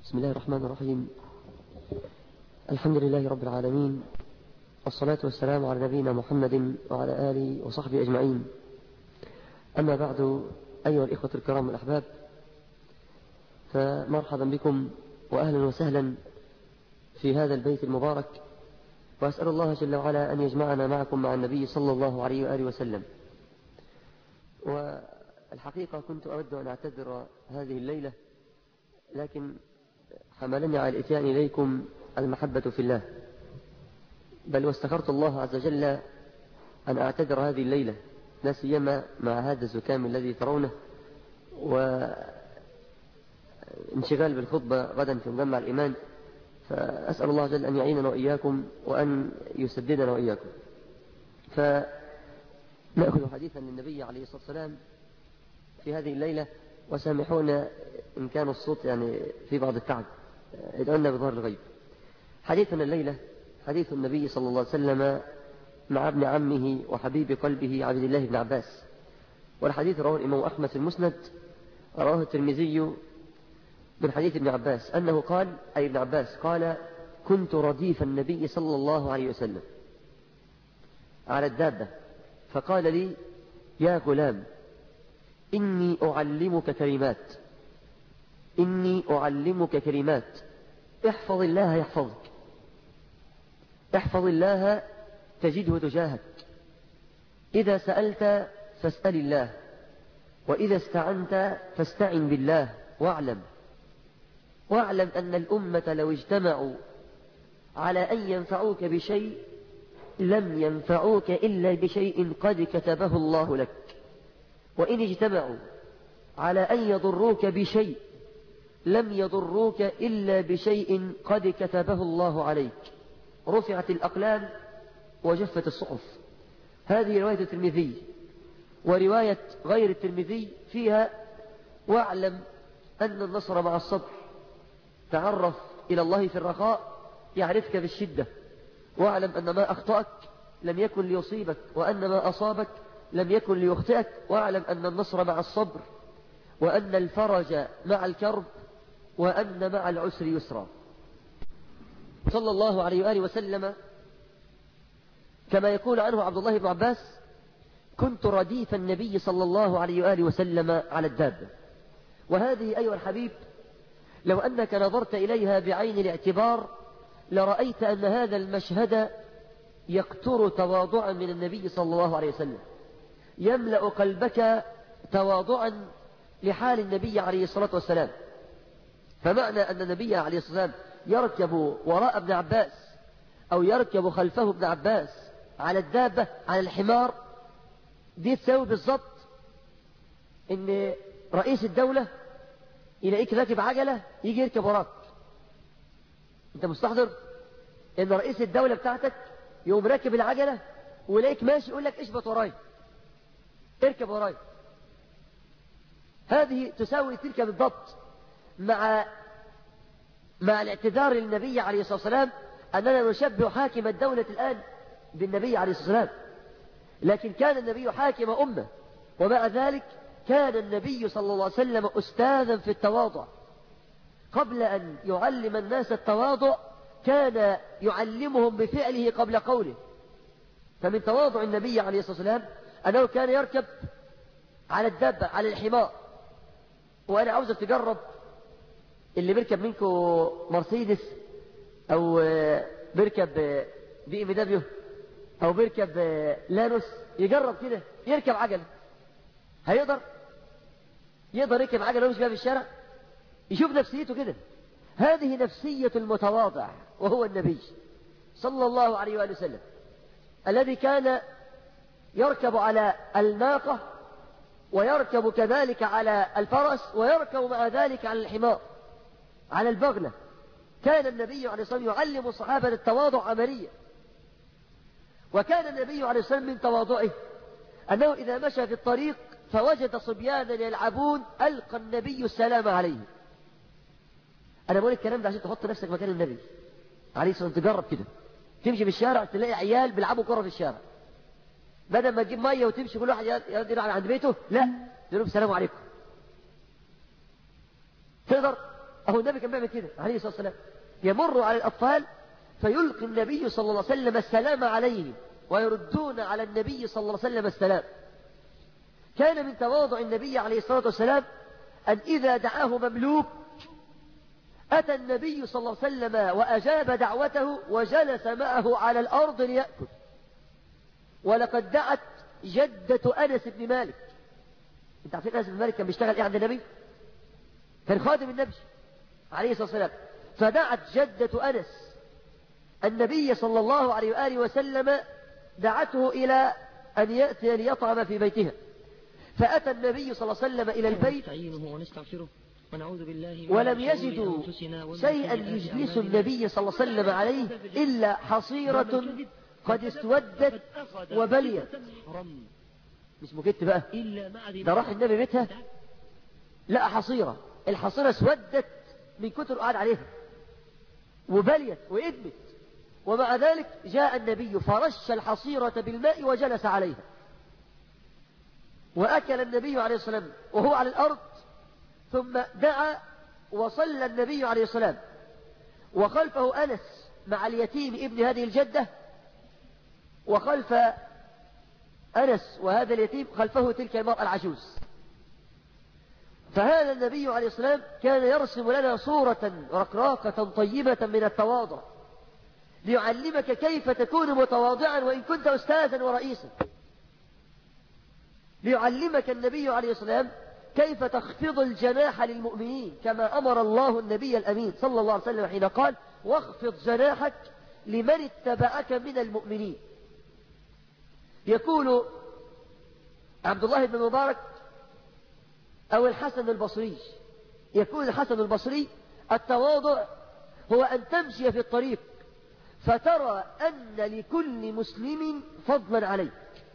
بسم الله الرحمن الرحيم الحمد لله رب العالمين والصلاة والسلام على نبينا محمد وعلى آله وصحبه أجمعين أما بعد أيها الإخوة الكرام الأحباب فمرحبا بكم وأهلا وسهلا في هذا البيت المبارك وأسأل الله جل وعلا أن يجمعنا معكم مع النبي صلى الله عليه وآله وسلم والحقيقة كنت أود أن أعتذر هذه الليلة لكن حملني على الإتيان إليكم المحبة في الله بل واستخرت الله عز وجل أن أعتذر هذه الليلة لا سيما مع هذا الزكام الذي ترونه وانشغال بالخطبة غدا في مجمع الإيمان فأسأل الله جل أن يعيننا وإياكم وأن يسددنا وإياكم فنأخذ حديثا للنبي عليه الصلاة والسلام في هذه الليلة وسامحونا إن كان الصوت يعني في بعض التعب ادعونا بظهر الغيب حديثنا الليلة حديث النبي صلى الله عليه وسلم مع ابن عمه وحبيب قلبه عبد الله بن عباس والحديث رواه الإمام أحمد في المسند رواه الترمذي من حديث ابن عباس أنه قال أي ابن عباس قال كنت رديف النبي صلى الله عليه وسلم على الدابة فقال لي يا غلام إني أعلمك كلمات إني أعلمك كلمات احفظ الله يحفظك احفظ الله تجده تجاهك إذا سألت فاسأل الله وإذا استعنت فاستعن بالله واعلم واعلم أن الأمة لو اجتمعوا على أن ينفعوك بشيء لم ينفعوك إلا بشيء قد كتبه الله لك وإن اجتمعوا على أن يضروك بشيء لم يضروك إلا بشيء قد كتبه الله عليك رفعت الأقلام وجفت الصحف هذه رواية الترمذي ورواية غير الترمذي فيها واعلم أن النصر مع الصبر تعرف إلى الله في الرخاء يعرفك في الشدة واعلم أن ما أخطأك لم يكن ليصيبك وأن ما أصابك لم يكن ليخطئك واعلم أن النصر مع الصبر وأن الفرج مع الكرب وأن مع العسر يسرا صلى الله عليه وآله وسلم كما يقول عنه عبد الله بن عباس كنت رديف النبي صلى الله عليه وآله وسلم على الدابة وهذه أيها الحبيب لو أنك نظرت إليها بعين الاعتبار لرأيت أن هذا المشهد يقتر تواضعا من النبي صلى الله عليه وسلم يملأ قلبك تواضعا لحال النبي عليه الصلاة والسلام فمعنى أن النبي عليه الصلاة والسلام يركب وراء ابن عباس أو يركب خلفه ابن عباس على الدابة على الحمار دي تساوي بالضبط إن رئيس الدولة يلاقيك راكب عجلة يجي يركب وراك أنت مستحضر إن رئيس الدولة بتاعتك يقوم راكب العجلة ويلاقيك ماشي يقول لك اشبط وراي اركب وراي هذه تساوي تلك بالضبط مع مع الاعتذار للنبي عليه الصلاة والسلام أننا نشبه حاكم الدولة الآن بالنبي عليه الصلاة والسلام لكن كان النبي حاكم أمة ومع ذلك كان النبي صلى الله عليه وسلم أستاذا في التواضع قبل أن يعلم الناس التواضع كان يعلمهم بفعله قبل قوله فمن تواضع النبي عليه الصلاة والسلام أنه كان يركب على الدابة على الحمار وأنا عاوزك تجرب اللي بيركب منكم مرسيدس أو بيركب بي ام دبليو أو بيركب لانوس يجرب كده يركب عجلة هيقدر يقدر يركب عجلة ويمشي بيها في الشارع يشوف نفسيته كده هذه نفسية المتواضع وهو النبي صلى الله عليه وآله وسلم الذي كان يركب على الناقة ويركب كذلك على الفرس ويركب مع ذلك على الحمار على البغلة كان النبي عليه الصلاة والسلام يعلم الصحابة التواضع عمليا وكان النبي عليه الصلاة والسلام من تواضعه أنه إذا مشى في الطريق فوجد صبيانا يلعبون ألقى النبي السلام عليه أنا بقول الكلام ده عشان تحط نفسك مكان النبي عليه الصلاة والسلام تجرب كده تمشي في الشارع تلاقي عيال بيلعبوا كرة في الشارع بدل ما تجيب مية وتمشي كل واحد يلعب عند بيته لا تقول لهم السلام عليكم تقدر أهو النبي كان بيعمل كده عليه الصلاة والسلام يمر على الأطفال فيلقي النبي صلى الله عليه وسلم السلام عليهم ويردون على النبي صلى الله عليه وسلم السلام كان من تواضع النبي عليه الصلاة والسلام أن إذا دعاه مملوك أتى النبي صلى الله عليه وسلم وأجاب دعوته وجلس معه على الأرض ليأكل ولقد دعت جدة أنس بن مالك أنت عارفين أنس بن مالك كان بيشتغل إيه عند النبي كان خادم النبي عليه الصلاة والسلام فدعت جدة أنس النبي صلى الله عليه وآله وسلم دعته إلى أن يأتي ليطعم في بيتها فأتى النبي صلى الله عليه وسلم إلى البيت ونستغفره ونعوذ بالله ولم يجدوا شيئا يجلس النبي صلى الله عليه وسلم عليه إلا حصيرة قد اسودت وبليت مش مكت بقى ده راح النبي بيتها لقى حصيرة الحصيرة اسودت من كتر قعد عليها وبليت وإدمت ومع ذلك جاء النبي فرش الحصيرة بالماء وجلس عليها وأكل النبي عليه السلام وهو على الأرض ثم دعا وصلى النبي عليه السلام وخلفه أنس مع اليتيم ابن هذه الجدة وخلف أنس وهذا اليتيم خلفه تلك المرأة العجوز فهذا النبي عليه السلام كان يرسم لنا صورة رقراقة طيبة من التواضع ليعلمك كيف تكون متواضعا وإن كنت أستاذا ورئيسا ليعلمك النبي عليه السلام كيف تخفض الجناح للمؤمنين كما أمر الله النبي الأمين صلى الله عليه وسلم حين قال واخفض جناحك لمن اتبعك من المؤمنين يقول عبد الله بن مبارك أو الحسن البصري يقول الحسن البصري التواضع هو أن تمشي في الطريق فترى أن لكل مسلم فضلا عليك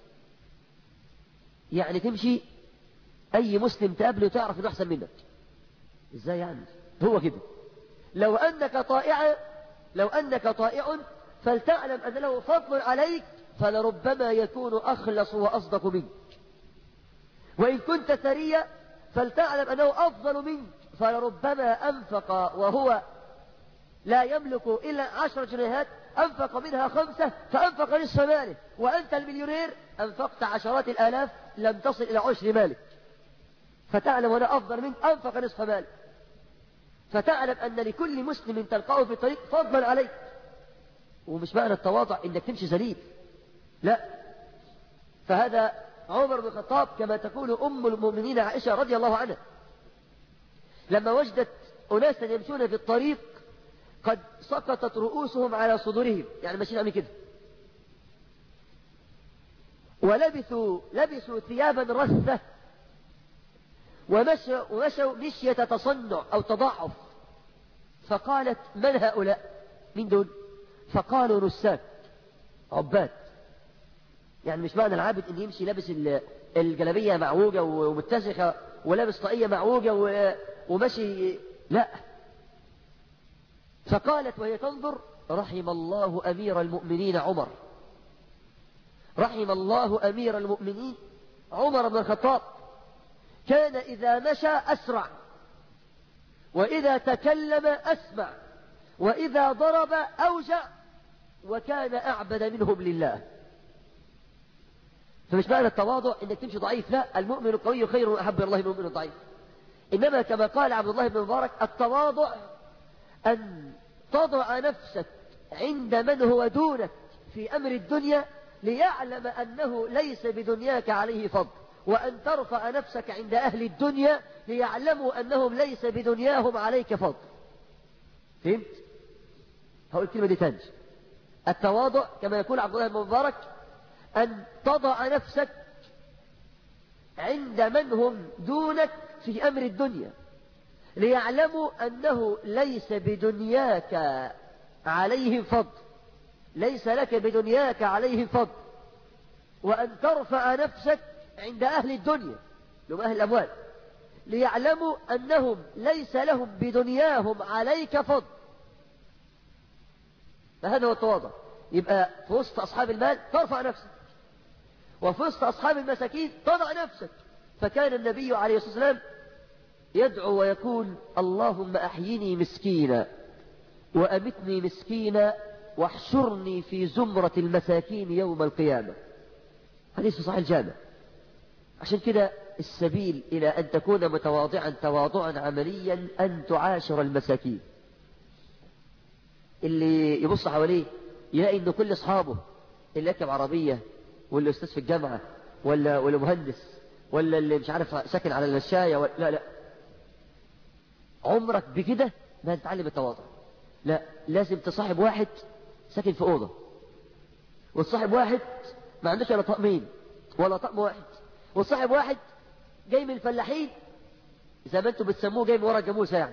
يعني تمشي أي مسلم تقابله تعرف إنه أحسن منك إزاي يعني هو كده لو أنك طائع لو أنك طائع فلتعلم أن له فضل عليك فلربما يكون أخلص وأصدق منك وإن كنت ثريا فلتعلم أنه أفضل منك فلربما أنفق وهو لا يملك إلا عشر جنيهات أنفق منها خمسة فأنفق نصف ماله وأنت المليونير أنفقت عشرات الآلاف لم تصل إلى عشر مالك فتعلم أنا أفضل منك أنفق نصف مال فتعلم أن لكل مسلم تلقاه في الطريق فضلا عليك ومش معنى التواضع إنك تمشي ذليل لا فهذا عمر بن الخطاب كما تقول أم المؤمنين عائشة رضي الله عنها لما وجدت أناسا يمشون في الطريق قد سقطت رؤوسهم على صدورهم يعني ماشيين عاملين كده ولبثوا لبسوا ثيابا رثة ومشوا, ومشوا مشية تصنع أو تضعف فقالت من هؤلاء من دول فقالوا نساك عباد يعني مش معنى العابد ان يمشي لابس الجلابية معوجة ومتسخة ولابس طاقية معوجة ومشي لا فقالت وهي تنظر رحم الله أمير المؤمنين عمر رحم الله أمير المؤمنين عمر بن الخطاب كان إذا مشى أسرع وإذا تكلم أسمع وإذا ضرب أوجع وكان أعبد منهم لله فمش معنى التواضع انك تمشي ضعيف لا المؤمن القوي خير واحب الله من المؤمن الضعيف انما كما قال عبد الله بن مبارك التواضع ان تضع نفسك عند من هو دونك في امر الدنيا ليعلم انه ليس بدنياك عليه فضل وأن ترفع نفسك عند أهل الدنيا ليعلموا أنهم ليس بدنياهم عليك فضل فهمت؟ هقول الكلمة دي تاني التواضع كما يقول عبد الله بن مبارك أن تضع نفسك عند من هم دونك في أمر الدنيا ليعلموا أنه ليس بدنياك عليهم فضل ليس لك بدنياك عليهم فضل وأن ترفع نفسك عند أهل الدنيا لهم أهل الأموال ليعلموا أنهم ليس لهم بدنياهم عليك فضل فهذا هو التواضع يبقى في وسط أصحاب المال ترفع نفسك وفي وسط أصحاب المساكين تضع نفسك فكان النبي عليه الصلاة والسلام يدعو ويقول اللهم أحيني مسكينا وأمتني مسكينا واحشرني في زمرة المساكين يوم القيامة حديث صحيح الجامع عشان كده السبيل إلى أن تكون متواضعا تواضعا عمليا أن تعاشر المساكين اللي يبص حواليه يلاقي أن كل أصحابه اللي يركب عربية واللي أستاذ في الجامعة ولا ولا مهندس ولا اللي مش عارف ساكن على المشاية ولا لا لا عمرك بكده ما هتتعلم التواضع لا لازم تصاحب واحد ساكن في أوضة وتصاحب واحد ما عندوش ولا طقمين ولا طقم واحد وتصاحب واحد جاي من الفلاحين زي ما انتم بتسموه جاي من ورا جاموسة يعني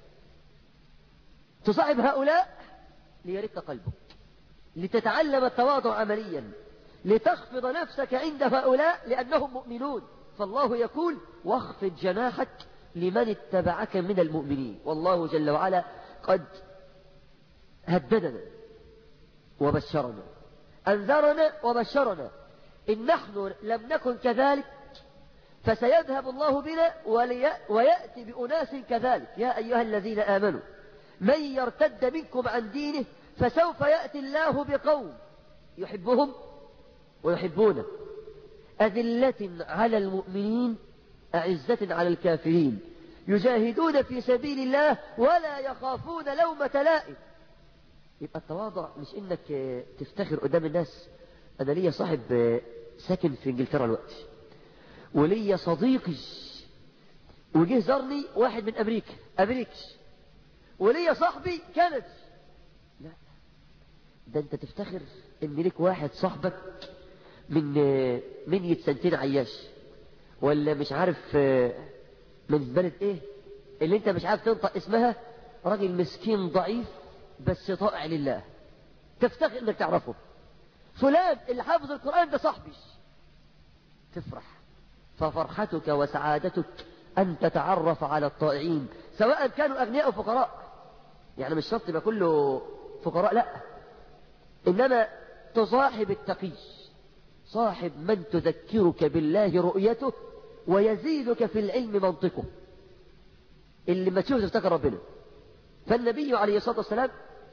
تصاحب هؤلاء ليرق قلبك لتتعلم التواضع عمليا لتخفض نفسك عند هؤلاء لأنهم مؤمنون فالله يقول واخفض جناحك لمن اتبعك من المؤمنين والله جل وعلا قد هددنا وبشرنا أنذرنا وبشرنا إن نحن لم نكن كذلك فسيذهب الله بنا ويأتي بأناس كذلك يا أيها الذين آمنوا من يرتد منكم عن دينه فسوف يأتي الله بقوم يحبهم ويحبونه أذلة على المؤمنين أعزة على الكافرين يجاهدون في سبيل الله ولا يخافون لومة لائم يبقى التواضع مش انك تفتخر قدام الناس انا ليا صاحب ساكن في انجلترا الوقت وليا صديقي وجه زارني واحد من امريكا امريكي وليا صاحبي كندي لا ده انت تفتخر ان ليك واحد صاحبك من من سنتين عياش ولا مش عارف من بلد ايه اللي انت مش عارف تنطق اسمها راجل مسكين ضعيف بس طائع لله تفتخر انك تعرفه فلان اللي حافظ القرآن ده صاحبي تفرح ففرحتك وسعادتك أن تتعرف على الطائعين سواء كانوا أغنياء أو فقراء يعني مش شرط يبقى كله فقراء لا إنما تصاحب التقي صاحب من تذكرك بالله رؤيته ويزيدك في العلم منطقه اللي ما تشوف تفتكر ربنا فالنبي عليه الصلاة والسلام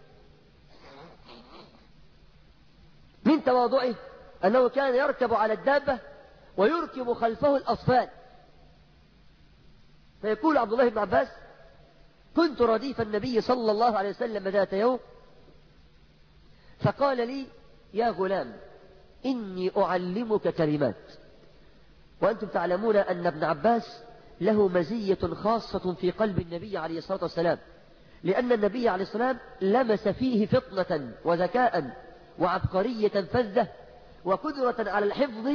من تواضعه أنه كان يركب على الدابة ويركب خلفه الأطفال فيقول عبد الله بن عباس كنت رديف النبي صلى الله عليه وسلم ذات يوم فقال لي يا غلام إني أعلمك كلمات وأنتم تعلمون أن ابن عباس له مزية خاصة في قلب النبي عليه الصلاة والسلام لأن النبي عليه الصلاة والسلام لمس فيه فطنة وذكاء وعبقرية فذة وقدرة على الحفظ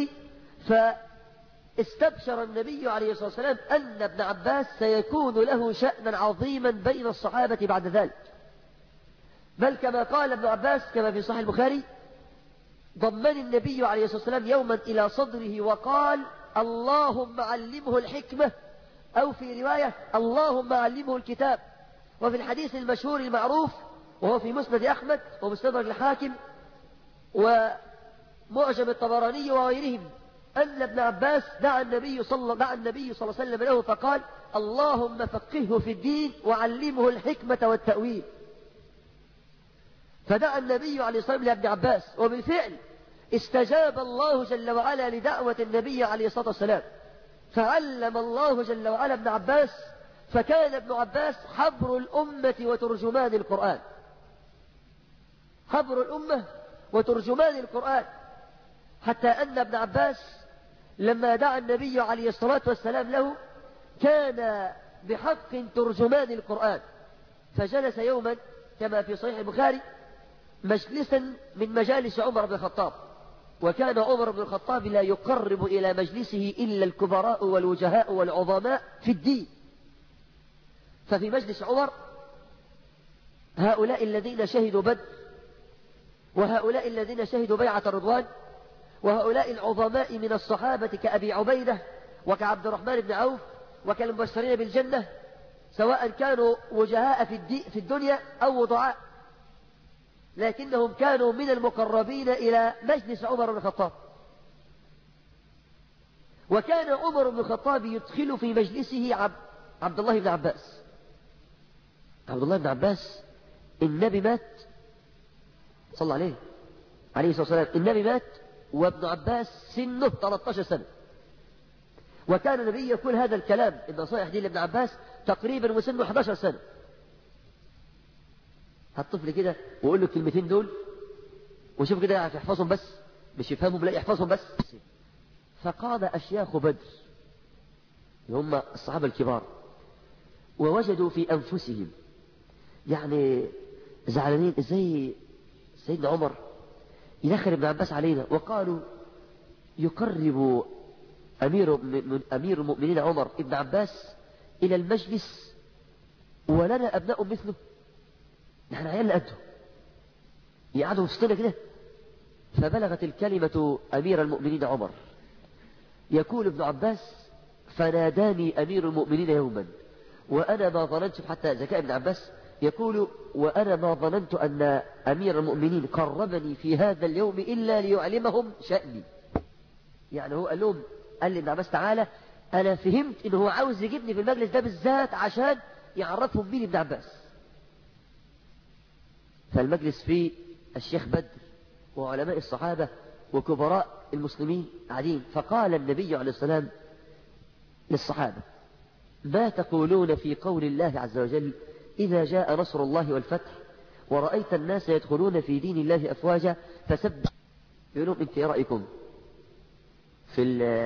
فاستبشر النبي عليه الصلاة والسلام أن ابن عباس سيكون له شأنا عظيما بين الصحابة بعد ذلك بل كما قال ابن عباس كما في صحيح البخاري ضمن النبي عليه الصلاة والسلام يوما إلى صدره وقال اللهم علمه الحكمة أو في رواية اللهم علمه الكتاب وفي الحديث المشهور المعروف وهو في مسند أحمد ومستدرك الحاكم ومعجم الطبراني وغيرهم أن ابن عباس دعا النبي صلى دعا النبي صلى الله عليه وسلم له فقال اللهم فقهه في الدين وعلمه الحكمة والتأويل فدعا النبي عليه الصلاة والسلام لابن عباس وبالفعل استجاب الله جل وعلا لدعوة النبي عليه الصلاة والسلام فعلم الله جل وعلا ابن عباس فكان ابن عباس حبر الأمة وترجمان القرآن حبر الأمة وترجمان القرآن حتى أن ابن عباس لما دعا النبي عليه الصلاة والسلام له كان بحق ترجمان القرآن فجلس يوما كما في صحيح البخاري مجلسا من مجالس عمر بن الخطاب وكان عمر بن الخطاب لا يقرب إلى مجلسه إلا الكبراء والوجهاء والعظماء في الدين ففي مجلس عمر هؤلاء الذين شهدوا بدر وهؤلاء الذين شهدوا بيعة الرضوان وهؤلاء العظماء من الصحابة كأبي عبيدة وكعبد الرحمن بن عوف وكالمبشرين بالجنة سواء كانوا وجهاء في, في الدنيا أو وضعاء لكنهم كانوا من المقربين إلى مجلس عمر بن الخطاب وكان عمر بن الخطاب يدخل في مجلسه عبد الله بن عباس عبد الله بن عباس النبي مات صلى عليه عليه الصلاة والسلام النبي مات وابن عباس سنه 13 سنة وكان النبي يقول هذا الكلام النصائح دي لابن عباس تقريبا وسنه 11 سنة هالطفل كده وقول له الكلمتين دول وشوف كده يحفظهم بس مش يفهمهم لا يحفظهم بس فقام أشياخ بدر اللي هم الصحابة الكبار ووجدوا في أنفسهم يعني زعلانين ازاي سيدنا عمر يدخل ابن عباس علينا وقالوا يقرب أمير من أمير المؤمنين عمر ابن عباس إلى المجلس ولنا أبناء مثله نحن عيالنا قده يقعدوا وسطنا كده فبلغت الكلمة أمير المؤمنين عمر يقول ابن عباس فناداني أمير المؤمنين يوما وأنا ما ظننت حتى ذكاء ابن عباس يقول وأنا ما ظننت أن أمير المؤمنين قربني في هذا اليوم إلا ليعلمهم شأني يعني هو قال لهم قال لي ابن عباس تعالى أنا فهمت إنه هو عاوز يجيبني في المجلس ده بالذات عشان يعرفهم مين ابن عباس فالمجلس فيه الشيخ بدر وعلماء الصحابة وكبراء المسلمين قاعدين فقال النبي عليه السلام للصحابة ما تقولون في قول الله عز وجل إذا جاء نصر الله والفتح ورأيت الناس يدخلون في دين الله أفواجا فسبح يقولون انت ايه رأيكم في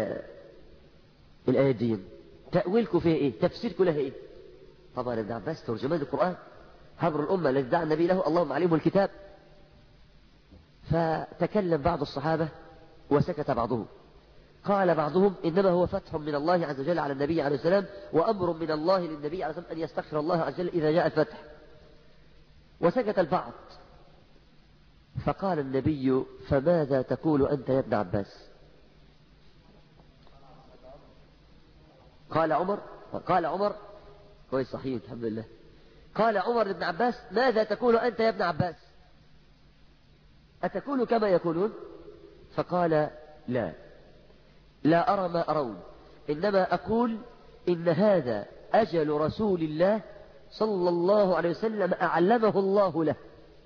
الآية دي تأويلكم فيها ايه تفسيركم لها ايه طبعا ابن عباس ترجمان القرآن حبر الأمة الذي دعا النبي له اللهم عليهم الكتاب فتكلم بعض الصحابة وسكت بعضهم قال بعضهم إنما هو فتح من الله عز وجل على النبي عليه السلام وأمر من الله للنبي عليه السلام أن يستغفر الله عز وجل إذا جاء الفتح وسكت البعض فقال النبي فماذا تقول أنت يا ابن عباس قال عمر قال عمر كويس صحيح الحمد لله قال عمر لابن عباس ماذا تقول أنت يا ابن عباس أتكون كما يقولون فقال لا لا أرى ما أرون إنما أقول إن هذا أجل رسول الله صلى الله عليه وسلم أعلمه الله له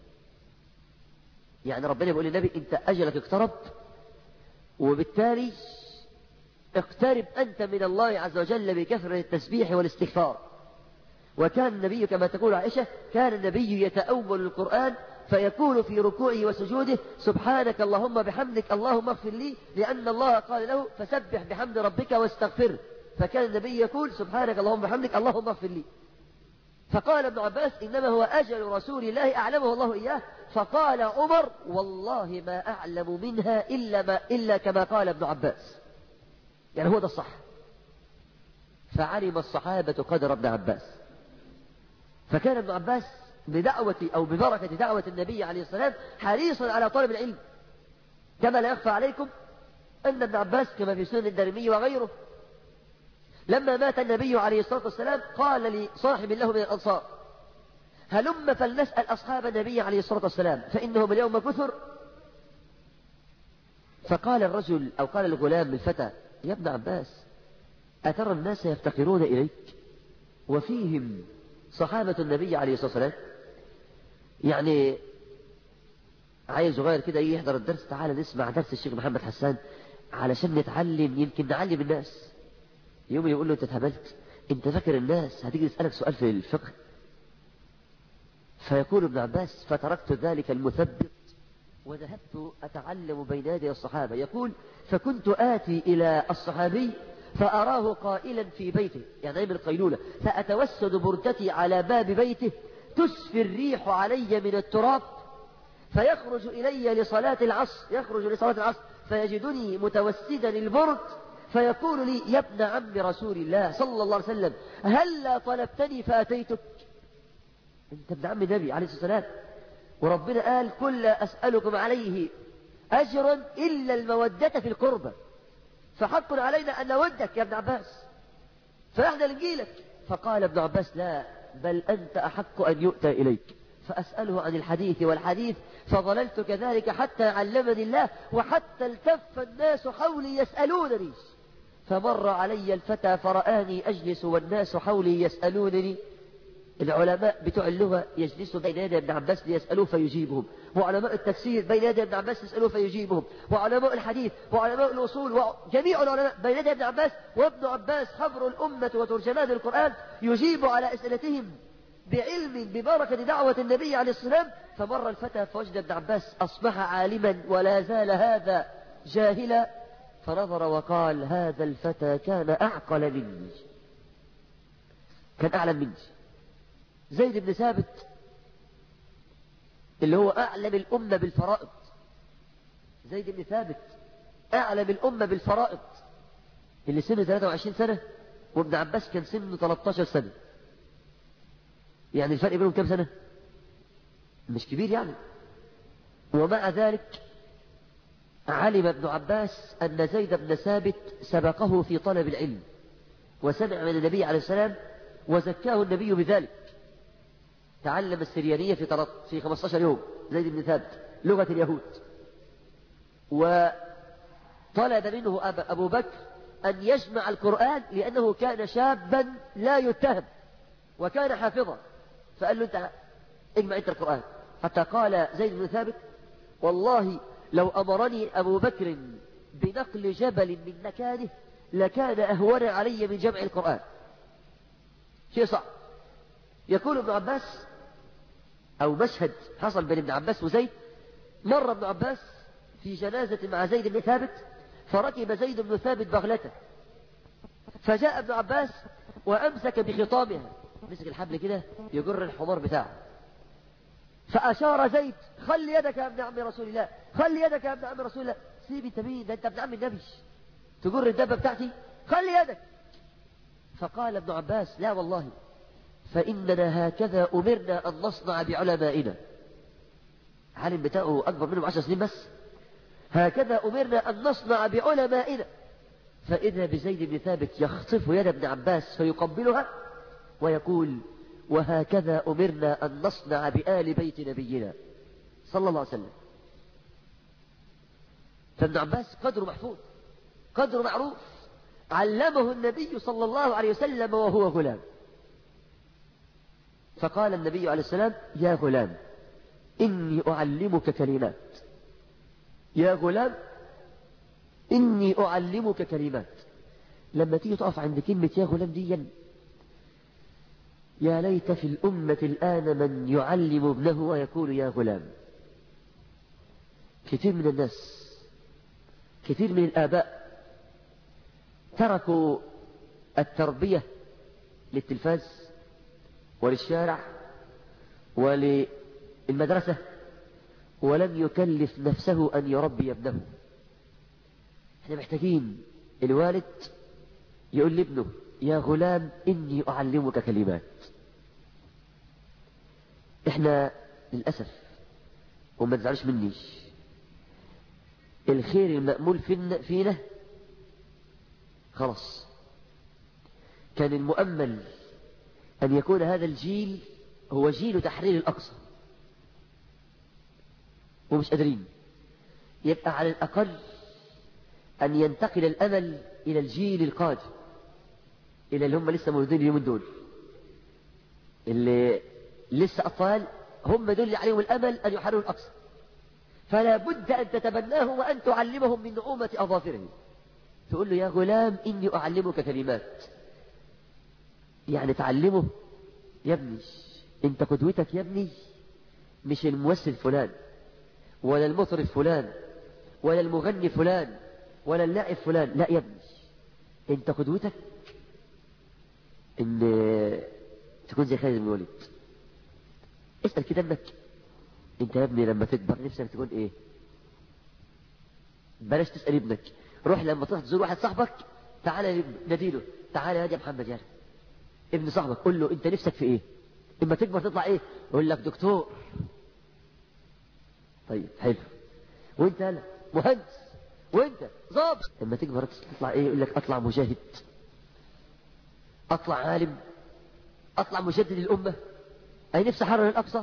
يعني ربنا يقول للنبي أنت أجلك اقترب وبالتالي اقترب أنت من الله عز وجل بكثرة التسبيح والاستغفار وكان النبي كما تقول عائشة كان النبي يتأول القرآن فيقول في ركوعه وسجوده سبحانك اللهم بحمدك اللهم اغفر لي لأن الله قال له فسبح بحمد ربك واستغفره فكان النبي يقول سبحانك اللهم بحمدك اللهم اغفر لي فقال ابن عباس إنما هو أجل رسول الله أعلمه الله إياه فقال عمر والله ما أعلم منها إلا, ما إلا كما قال ابن عباس يعني هو ده الصح فعلم الصحابة قدر ابن عباس فكان ابن عباس بدعوة أو ببركة دعوة النبي عليه السلام حريصا على طلب العلم كما لا يخفى عليكم أن ابن عباس كما في سنن الدارمي وغيره لما مات النبي عليه الصلاة والسلام قال لصاحب له من الأنصار هلم فلنسأل أصحاب النبي عليه الصلاة والسلام فإنهم اليوم كثر فقال الرجل أو قال الغلام الفتى يا ابن عباس أترى الناس يفتقرون إليك وفيهم صحابة النبي عليه الصلاة والسلام يعني عيل صغير كده يجي يحضر الدرس تعالى نسمع درس الشيخ محمد حسان علشان نتعلم يمكن نعلم الناس يوم يقول له انت اتهبلت انت فاكر الناس هتيجي تسألك سؤال في الفقه فيقول ابن عباس فتركت ذلك المثبت وذهبت أتعلم بين يدي الصحابة يقول فكنت آتي إلى الصحابي فأراه قائلا في بيته يعني نايم القيلولة فأتوسد بردتي على باب بيته تسفي الريح علي من التراب فيخرج إلي لصلاة العصر يخرج لصلاة العصر فيجدني متوسدا البرد فيقول لي يا ابن عم رسول الله صلى الله عليه وسلم هلا طلبتني فأتيتك انت ابن عم النبي عليه الصلاة والسلام وربنا قال كل أسألكم عليه أجرا إلا المودة في القربة فحق علينا أن نودك يا ابن عباس فإحنا نجيلك فقال ابن عباس لا بل أنت أحق أن يؤتى إليك فأسأله عن الحديث والحديث فظللت كذلك حتى علمني الله وحتى التف الناس حولي يسألونني فمر علي الفتى فرآني أجلس والناس حولي يسألونني العلماء بتوع اللغة يجلسوا بين يدي ابن عباس ليسألوه فيجيبهم وعلماء التفسير بين يدي ابن عباس يسألوه فيجيبهم وعلماء الحديث وعلماء الأصول وجميع العلماء بين يدي ابن عباس وابن عباس حبر الأمة وترجمان القرآن يجيب على أسئلتهم بعلم ببركة دعوة النبي عليه السلام فمر الفتى فوجد ابن عباس أصبح عالما ولا زال هذا جاهلا فنظر وقال هذا الفتى كان أعقل مني كان أعلم مني زيد بن ثابت اللي هو أعلم الأمة بالفرائض زيد بن ثابت أعلم الأمة بالفرائض اللي سنه 23 سنة وابن عباس كان سنه 13 سنة يعني الفرق بينهم كم سنة مش كبير يعني ومع ذلك علم ابن عباس أن زيد بن ثابت سبقه في طلب العلم وسمع من النبي عليه السلام وزكاه النبي بذلك تعلم السريانية في في 15 يوم زيد بن ثابت لغة اليهود وطلب منه أبو بكر أن يجمع القرآن لأنه كان شابا لا يتهم وكان حافظا فقال له أنت اجمع أنت القرآن حتى قال زيد بن ثابت والله لو أمرني أبو بكر بنقل جبل من مكانه لكان أهون علي من جمع القرآن شيء صعب يقول ابن عباس أو مشهد حصل بين ابن عباس وزيد مر ابن عباس في جنازة مع زيد بن ثابت فركب زيد بن ثابت بغلته فجاء ابن عباس وأمسك بخطامها مسك الحبل كده يجر الحمار بتاعه فأشار زيد خلي يدك يا ابن عم رسول الله خلي يدك يا ابن عم رسول الله سيبي انت مين ده انت ابن عم النبي تجر الدبة بتاعتي خلي يدك فقال ابن عباس لا والله فإننا هكذا أمرنا أن نصنع بعلمائنا عالم بتاعه أكبر منهم عشر سنين بس هكذا أمرنا أن نصنع بعلمائنا فإذا بزيد بن ثابت يخطف يد ابن عباس فيقبلها ويقول وهكذا أمرنا أن نصنع بآل بيت نبينا صلى الله عليه وسلم فابن عباس قدر محفوظ قدر معروف علمه النبي صلى الله عليه وسلم وهو غلام فقال النبي عليه السلام يا غلام إني أعلمك كلمات يا غلام إني أعلمك كلمات لما تيجي تقف عند كلمة يا غلام دي يا ليت في الأمة الآن من يعلم ابنه ويقول يا غلام كثير من الناس كثير من الآباء تركوا التربية للتلفاز وللشارع وللمدرسة ولم يكلف نفسه أن يربي ابنه احنا محتاجين الوالد يقول لابنه يا غلام إني أعلمك كلمات احنا للأسف وما تزعلش مني الخير المأمول فينا خلاص كان المؤمل أن يكون هذا الجيل هو جيل تحرير الأقصى ومش قادرين يبقى على الأقل أن ينتقل الأمل إلى الجيل القادم إلى اللي هم لسه مولودين اليومين دول اللي لسه أطفال هم دول اللي عليهم الأمل أن يحرروا الأقصى فلا بد أن تتبناه وأن تعلمهم من نعومة أظافره تقول له يا غلام إني أعلمك كلمات يعني تعلمه يا ابني انت قدوتك يا ابني مش الممثل فلان ولا المطرب فلان ولا المغني فلان ولا اللاعب فلان لا يا ابني انت قدوتك ان تكون زي خالد بن الوليد اسأل كده ابنك انت يا ابني لما تكبر نفسك تكون ايه بلاش تسأل ابنك روح لما تروح تزور واحد صاحبك تعالى ناديله تعالى يا محمد يا ابن صاحبك قول له انت نفسك في ايه اما تكبر تطلع ايه يقول لك دكتور طيب حلو وانت انا مهندس وانت ظابط اما تكبر تطلع ايه يقول لك اطلع مجاهد اطلع عالم اطلع مجدد الامه اي نفسي احرر الاقصى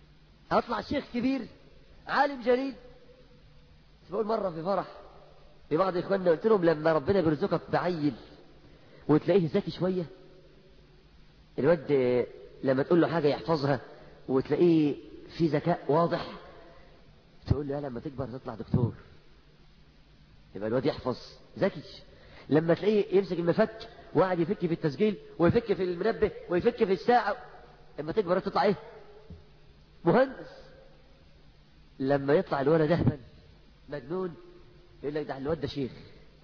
اطلع شيخ كبير عالم جليل بقول مره في فرح في بعض إخواننا قلت لهم لما ربنا بيرزقك بعيل وتلاقيه ذكي شوية الواد لما تقول له حاجة يحفظها وتلاقيه في ذكاء واضح تقول له يا لما تكبر تطلع دكتور يبقى الواد يحفظ ذكي لما تلاقيه يمسك المفك وقاعد يفك في التسجيل ويفك في المنبه ويفك في الساعة لما تكبر تطلع ايه مهندس لما يطلع الولد اهبل مجنون يقول لك ده الواد ده شيخ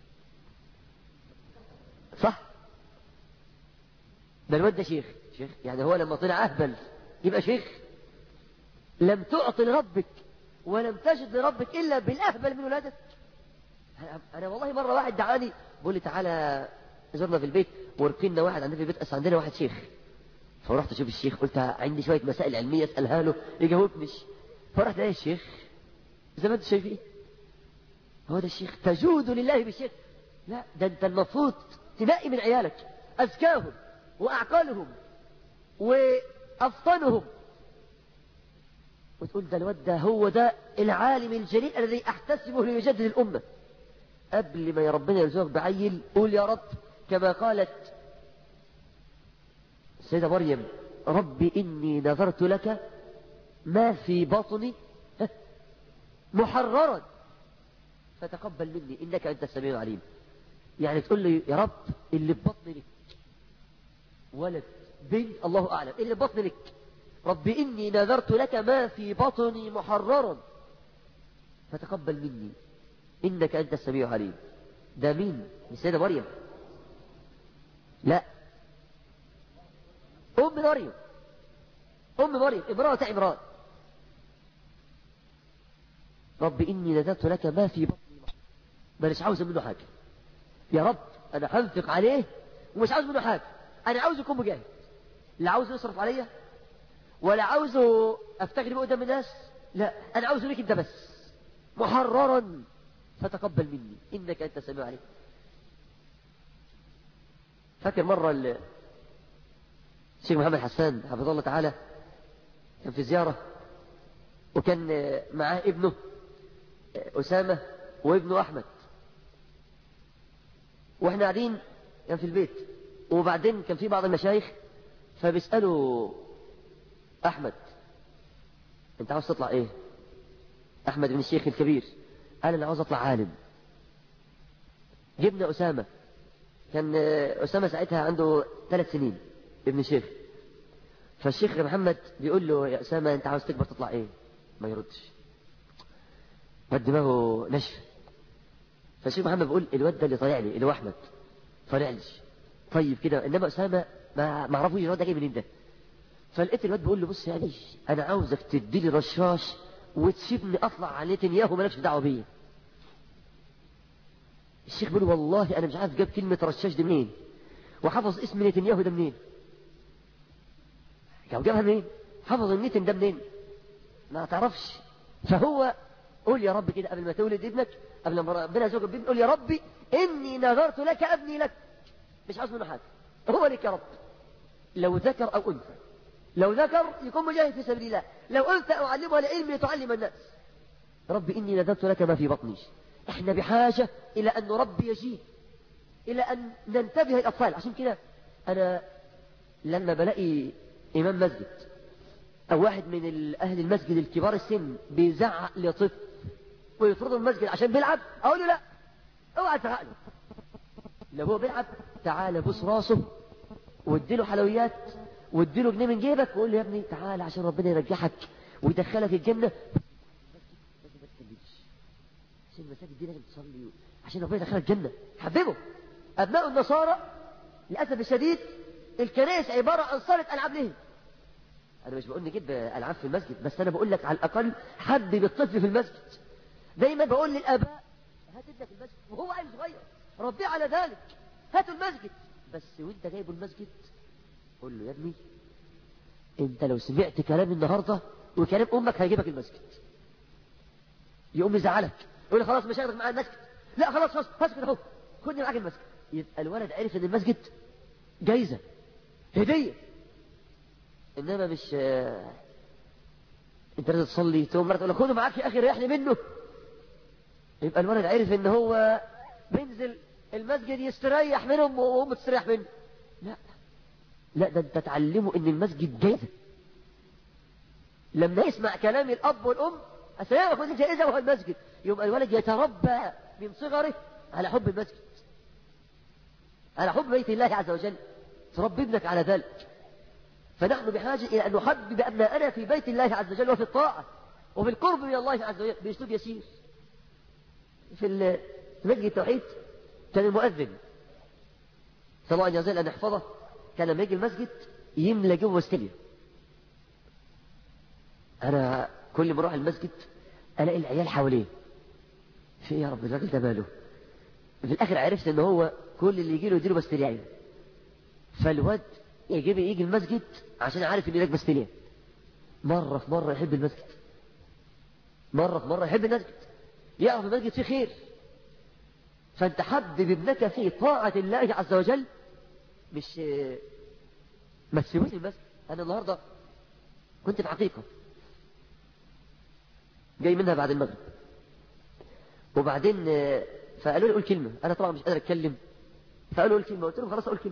صح ده الواد ده شيخ شيخ يعني هو لما طلع اهبل يبقى شيخ لم تعطي لربك ولم تجد لربك الا بالاهبل من ولادك انا والله مره واحد دعاني بيقول لي تعالى زرنا في البيت وركنا واحد عندنا في البيت أس عندنا واحد شيخ فرحت اشوف الشيخ قلت عندي شويه مسائل علميه اسالها له يجاوبنيش فرحت الاقي الشيخ زي ما انتم شايفين هو ده الشيخ تجود لله بالشيخ لا ده انت المفروض تنقي من عيالك اذكاهم واعقالهم وافطنهم وتقول ده الواد ده هو ده العالم الجليل الذي احتسبه ليجدد الامه قبل ما يا ربنا يرزقك بعيل قول يا رب كما قالت السيدة مريم ربي إني نذرت لك ما في بطني محررا فتقبل مني إنك أنت السميع العليم يعني تقول لي يا رب اللي في بطني لك ولد بنت الله أعلم اللي في بطني لك ربي إني نذرت لك ما في بطني محررا فتقبل مني إنك أنت السميع العليم ده مين السيدة مريم لا أم مريم أم مريم امرأة عمران رب إني نذرت لك ما في بطني مانيش عاوز منه حاجة يا رب أنا هنفق عليه ومش عاوز منه حاجة أنا عاوز يكون مجاهد لا عاوز يصرف عليا ولا عاوزه أفتخر بيه قدام الناس لا أنا عاوزه ليك أنت بس محررا فتقبل مني إنك أنت السميع العليم فاكر مرة الشيخ محمد حسان حفظه الله تعالى كان في زيارة وكان معاه ابنه أسامة وابنه أحمد واحنا قاعدين كان في البيت وبعدين كان في بعض المشايخ فبيسألوا أحمد أنت عاوز تطلع إيه؟ أحمد بن الشيخ الكبير قال أنا عاوز أطلع عالم جبنا أسامة كان أسامة ساعتها عنده ثلاث سنين ابن شيخ فالشيخ محمد بيقول له يا أسامة أنت عاوز تكبر تطلع إيه ما يردش دماغه نشف فالشيخ محمد بيقول الواد ده اللي طالع لي اللي هو أحمد طالع لي طيب كده إنما أسامة ما ما اعرفوش الواد ده جاي منين ده فلقيت الواد بيقول له بص يا علي أنا عاوزك تدي لي رشاش وتسيبني أطلع على نتنياهو مالكش دعوة بيا الشيخ بيقول والله أنا مش عارف جاب كلمة رشاش دي منين وحفظ اسم نتنياهو ده منين جابها منين حفظ النتن ده منين ما تعرفش فهو قول يا رب كده قبل ما تولد ابنك قبل ما ربنا يزوج بابنك قول يا ربي إني نذرت لك أبني لك مش عاوز منه حاجة هو لك يا رب لو ذكر أو أنثى لو ذكر يكون مجاهد في سبيل الله لو أنثى أعلمها لعلم لتعلم الناس ربي إني نذرت لك ما في بطني احنا بحاجة إلى أن نربي يجيب إلى أن ننتبه الأطفال عشان كده أنا لما بلاقي إمام مسجد أو واحد من أهل المسجد الكبار السن بيزعق لطفل ويطرده المسجد عشان بيلعب أقول له لا اوعى تزعق له لو هو بيلعب تعالى بوس راسه واديله حلويات واديله جنيه من جيبك وقول له يا ابني تعالى عشان ربنا يرجعك ويدخلك الجنة عشان المساجد دي لازم تصلي عشان ربنا يدخلك الجنة حببه أبناء النصارى للأسف الشديد الكنائس عبارة عن صالة ألعاب لهم أنا مش بقول نجيب ألعاب في المسجد بس أنا بقول لك على الأقل حبب الطفل في المسجد دايما بقول للآباء هات ابنك المسجد وهو عيل صغير ربيه على ذلك هاتوا المسجد بس وانت جايبه المسجد قول له يا ابني انت لو سمعت كلام النهارده وكلام امك هيجيبك المسجد يقوم يزعلك يقول لي خلاص مش هاخدك معايا المسجد لا خلاص خلاص اسكت اهو خدني معاك المسجد يبقى الولد عرف ان المسجد جايزه هديه انما مش آه، انت لازم تصلي تقوم مرة تقول لك خده معاك يا اخي ريحني منه يبقى الولد عرف ان هو بينزل المسجد يستريح منهم وهم تستريح منه لا لا ده انت تعلمه ان المسجد جاهز لما يسمع كلام الاب والام السلام عليكم جائزه وهو المسجد يبقى الولد يتربى من صغره على حب المسجد على حب بيت الله عز وجل تربي ابنك على ذلك فنحن بحاجة إلى أن نحبب أبناءنا في بيت الله عز وجل وفي الطاعة وفي القرب من الله عز وجل بأسلوب يسير في مسجد التوحيد كان المؤذن صلى الله عليه وسلم أن يحفظه كان لما يجي المسجد يملى جوه استليا أنا كل ما أروح المسجد ألاقي العيال حواليه في إيه يا رب الراجل ده ماله في الآخر عرفت إن هو كل اللي يجي له يديله بستليا فالواد يجيب يجي المسجد عشان عارف إن هناك بستليا مرة في مرة يحب المسجد مرة في مرة يحب المسجد يعرف المسجد فيه خير فانت حبب ابنك في طاعة الله عز وجل مش ما تسيبوش المسجد انا النهارده كنت في عقيقة جاي منها بعد المغرب وبعدين فقالوا لي قول كلمة انا طبعا مش قادر اتكلم فقالوا قول كلمة قلت لهم خلاص اقول كلمة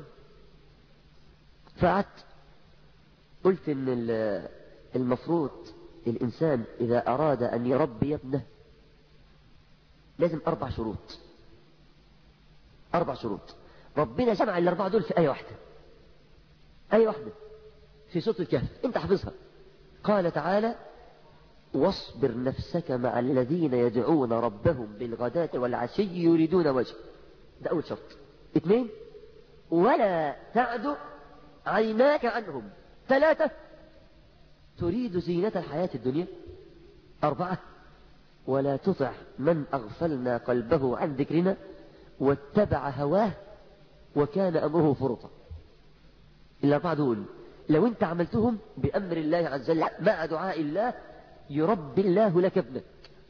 فقعدت قلت ان المفروض الانسان اذا اراد ان يربي ابنه لازم اربع شروط اربع شروط ربنا جمع الاربعه دول في ايه واحده ايه واحده في سوره الكهف انت حافظها قال تعالى واصبر نفسك مع الذين يدعون ربهم بالغداة والعشي يريدون وجه ده أول شرط اثنين ولا تعد عيناك عنهم ثلاثة تريد زينة الحياة الدنيا أربعة ولا تطع من أغفلنا قلبه عن ذكرنا واتبع هواه وكان أمره فرطا الأربعة دول لو أنت عملتهم بأمر الله عز وجل مع دعاء الله يربي الله لك ابنك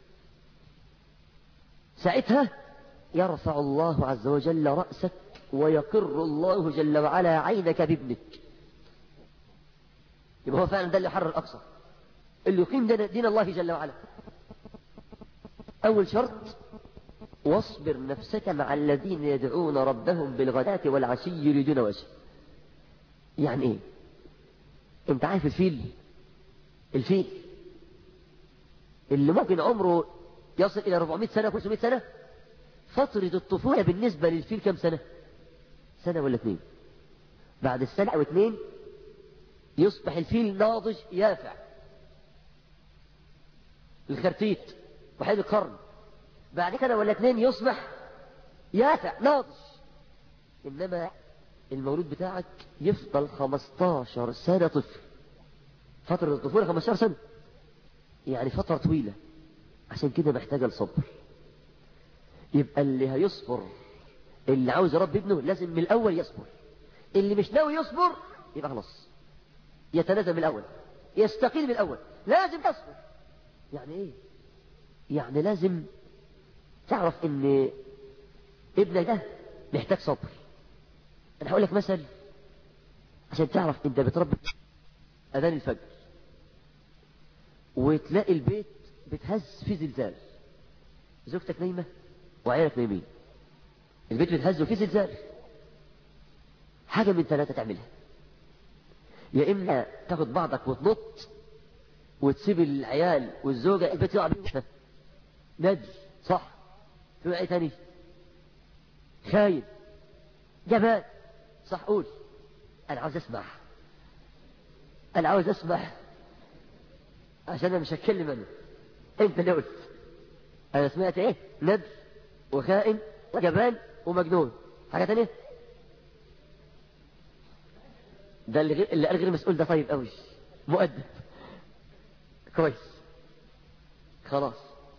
ساعتها يرفع الله عز وجل رأسك ويقر الله جل وعلا عينك بابنك يبقى هو فعلا ده اللي حرر الأقصى اللي يقيم دين الله جل وعلا أول شرط واصبر نفسك مع الذين يدعون ربهم بالغداة والعشي يريدون وجه يعني ايه انت عارف الفيل الفيل اللي ممكن عمره يصل الى 400 سنة 500 سنة فترة الطفولة بالنسبة للفيل كم سنة سنة ولا اثنين بعد السنة او اثنين يصبح الفيل ناضج يافع الخرتيت وحيد القرن بعد كده ولا اثنين يصبح يافع ناضج انما المولود بتاعك يفضل 15 سنة طفل فترة الطفولة 15 سنة يعني فترة طويلة عشان كده محتاجة الصبر يبقى اللي هيصبر اللي عاوز يربي ابنه لازم من الأول يصبر اللي مش ناوي يصبر يبقى خلاص يتنازل من الأول يستقيل من الأول لازم تصبر يعني ايه يعني لازم تعرف ان ابنك ده محتاج صبر انا هقول لك مثل عشان تعرف انت بتربي اذان الفجر وتلاقي البيت بتهز في زلزال زوجتك نايمه وعيالك نايمين البيت بتهز وفي زلزال حاجه من ثلاثه تعملها يا اما تاخد بعضك وتنط وتسيب العيال والزوجه البيت يقع بيهم ندل صح في ايه تاني خاين جبان صح قول انا عاوز اسمع انا عاوز اسمع عشان انا مش هتكلم انا انت اللي قلت انا سمعت ايه ندل وخائن وجبان ومجنون حاجه تانية ده اللي غير اللي قال غير مسؤول ده طيب قوي مؤدب كويس خلاص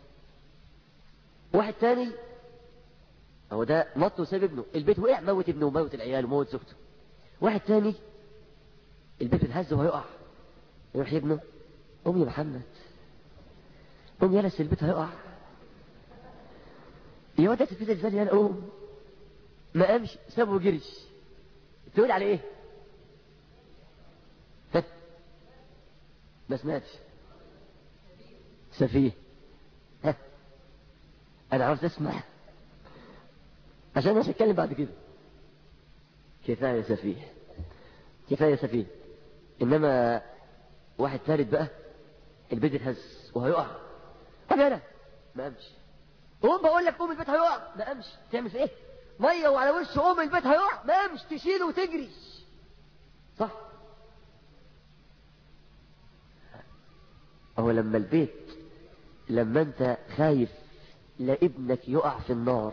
واحد تاني هو ده نط وساب ابنه البيت وقع موت ابنه وموت العيال وموت زوجته واحد تاني البيت اتهز وهيقع يروح ابنه قوم يا محمد قوم يا لس البيت هيقع يا واد في زلزال يا قوم ما قامش سابه وجريش تقول على ايه ما سمعتش سفيه ها انا عاوز اسمع عشان مش هتكلم بعد كده كفاية سفيه كفاية سفيه إنما واحد ثالث بقى البيت اتهز وهيقع طب أنا ما أمشي قوم بقول لك قوم البيت هيقع ما أمشي تعمل في إيه مية وعلى وشه قوم البيت هيقع ما أمشي تشيله وتجري صح هو لما البيت لما انت خايف لا ابنك يقع في النار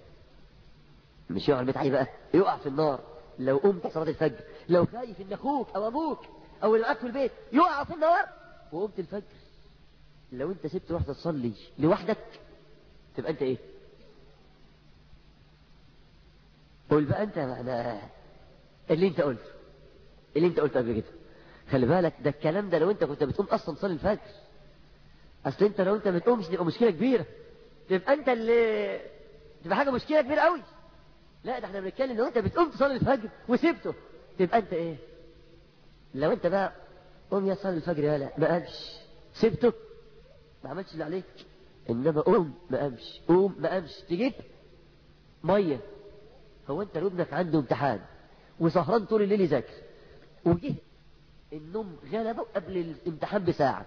مش يقع البيت عايز بقى يقع في النار لو قمت صلاة الفجر لو خايف ان اخوك او ابوك او اللي معاك في البيت يقع في النار وقمت الفجر لو انت سبت رحت تصلي لوحدك تبقى انت ايه قول بقى انت انا اللي انت قلته اللي انت قلته قبل كده خلي بالك ده الكلام ده لو انت كنت بتقوم اصلا تصلي الفجر اصل انت لو انت ما بتقومش تبقى مشكله كبيره تبقى انت اللي تبقى حاجه مشكله كبيره قوي لا ده احنا بنتكلم لو انت بتقوم تصلي الفجر وسبته تبقى انت ايه لو انت بقى قوم يا صلي الفجر يا لا ما قامش سبته ما عملتش اللي عليك انما قوم ما قامش قوم ما قامش تجيب ميه هو انت لو ابنك عنده امتحان وسهران طول الليل يذاكر وجه النوم غلبه قبل الامتحان بساعه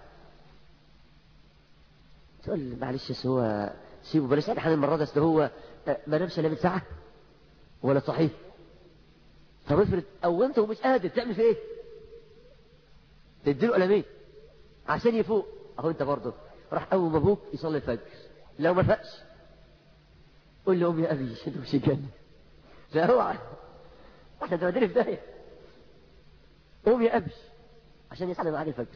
تقول معلش بس هو سيبه بلاش امتحان المره ده اصل هو ما نامش الا من ساعه ولا صحيح طب افرض قومت ومش قادر تعمل في ايه؟ تديله قلمين عشان يفوق اهو انت برضه راح قوم ابوك يصلي الفجر لو ما فاقش قول له قوم يا ابي انت مش الجنه لا اوعى احنا توديني في داهيه قوم يا ابي عشان يصلي معاك الفجر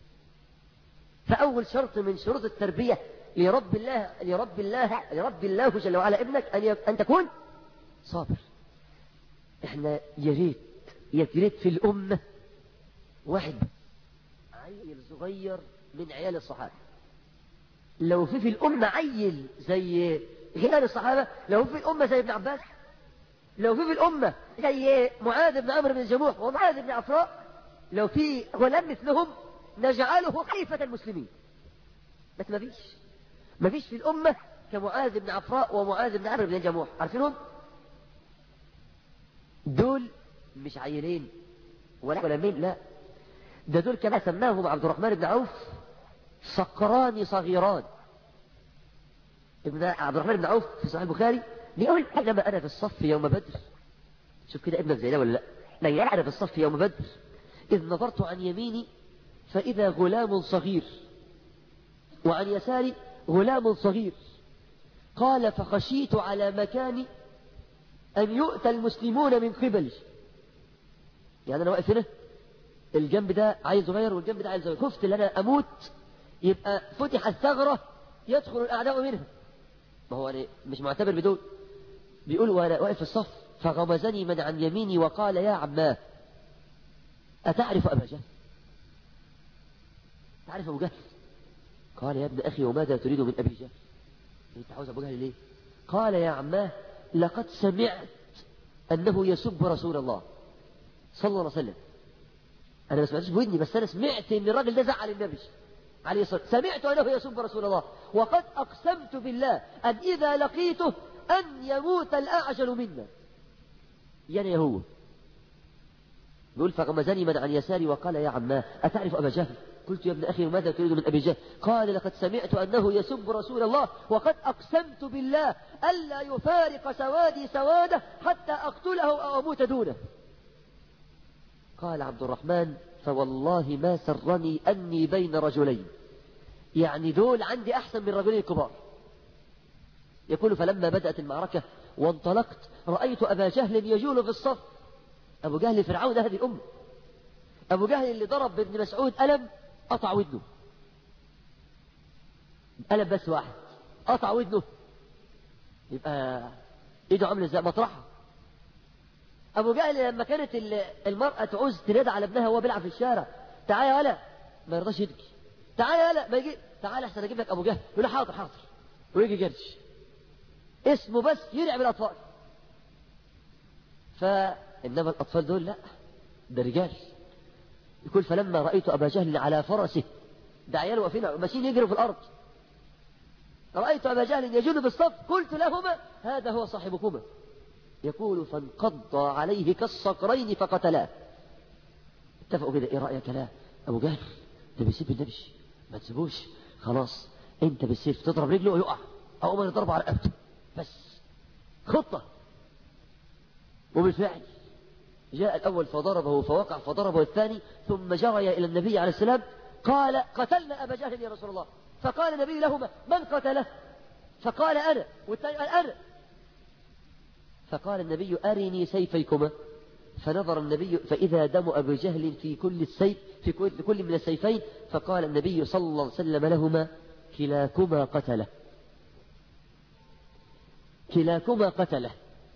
فاول شرط من شروط التربيه لرب الله لرب الله لرب الله جل وعلا ابنك ان ان تكون صابر احنا يا ريت يا ريت في الامه واحد عيل صغير من عيال الصحابه لو في في الامه عيل زي غير الصحابه لو في الامه زي ابن عباس لو في في الامه زي معاذ بن عمرو بن الجموح ومعاذ بن عفراء لو في غلام مثلهم نجعله خليفه المسلمين بس ما فيش ما فيش في الامه كمعاذ بن عفراء ومعاذ بن عمرو بن الجموح عارفينهم دول مش عيلين ولا غلامين لا ده دول كما سماهم عبد الرحمن بن عوف صقران صغيران ابن عبد الرحمن بن عوف في صحيح البخاري بيقول بينما انا في الصف يوم بدر شوف كده ابنك زي ده ولا لا لا انا في الصف يوم بدر اذ نظرت عن يميني فاذا غلام صغير وعن يساري غلام صغير قال فخشيت على مكاني أن يؤتى المسلمون من قبلي يعني أنا واقف هنا الجنب ده عيل صغير والجنب ده عيل صغير خفت ان انا اموت يبقى فتحت ثغره يدخل الاعداء منها ما هو أنا مش معتبر بدول بيقول وانا واقف في الصف فغمزني من عن يميني وقال يا عماه أتعرف أبا جهل تعرف أبو جهل قال يا ابن أخي وماذا تريد من أبي جهل أنت عاوز أبو جهل ليه قال يا عماه لقد سمعت أنه يسب رسول الله صلى الله عليه وسلم أنا ما سمعتش بودني بس أنا سمعت إن الراجل ده زعل النبي عليه الصلاة سمعت أنه يسب رسول الله وقد أقسمت بالله أن إذا لقيته أن يموت الأعجل منا يعني هو يقول فغمزني من عن يساري وقال يا عماه أتعرف أبا جهل قلت يا ابن أخي ماذا تريد من أبي جهل قال لقد سمعت أنه يسب رسول الله وقد أقسمت بالله ألا يفارق سوادي سواده حتى أقتله أو أموت دونه قال عبد الرحمن فوالله ما سرني أني بين رجلين يعني دول عندي أحسن من رجلين كبار يقول فلما بدأت المعركة وانطلقت رأيت أبا جهل يجول في الصف أبو جهل فرعون هذه الأمة أبو جهل اللي ضرب ابن مسعود ألم قطع ودنه ألم بس واحد قطع ودنه يبقى ايده عامله زي مطرحها ابو جهل لما كانت المراه تعوز تنادى على ابنها وهو بيلعب في الشارع تعالى يا ولا ما يرضاش يبكي تعالى يا ولا ما يجي تعالى احسن اجيب لك ابو جهل يقول له حاضر حاضر ويجي جرش اسمه بس يرعب الاطفال فانما الاطفال دول لا ده رجال يقول فلما رايت ابا جهل على فرسه ده عيال واقفين ماشيين يجروا في الارض رأيت أبا جهل يجول بالصف قلت لهما هذا هو صاحبكما يقول فانقض عليه كالصقرين فقتلاه اتفقوا كده ايه رأيك لا ابو جهل ده بيسيب النبي ما تسيبوش خلاص انت بالسيف تضرب رجله ويقع او ما يضرب على رقبته بس خطة وبالفعل جاء الأول فضربه فوقع فضربه الثاني ثم جري إلى النبي عليه السلام قال قتلنا أبا جهل يا رسول الله فقال النبي لهما من قتله فقال أنا والثاني قال أنا فقال النبي أرني سيفيكما فنظر النبي فإذا دم أبي جهل في كل السيف في كل من السيفين فقال النبي صلى الله عليه وسلم لهما كلاكما قتله كلاكما قتله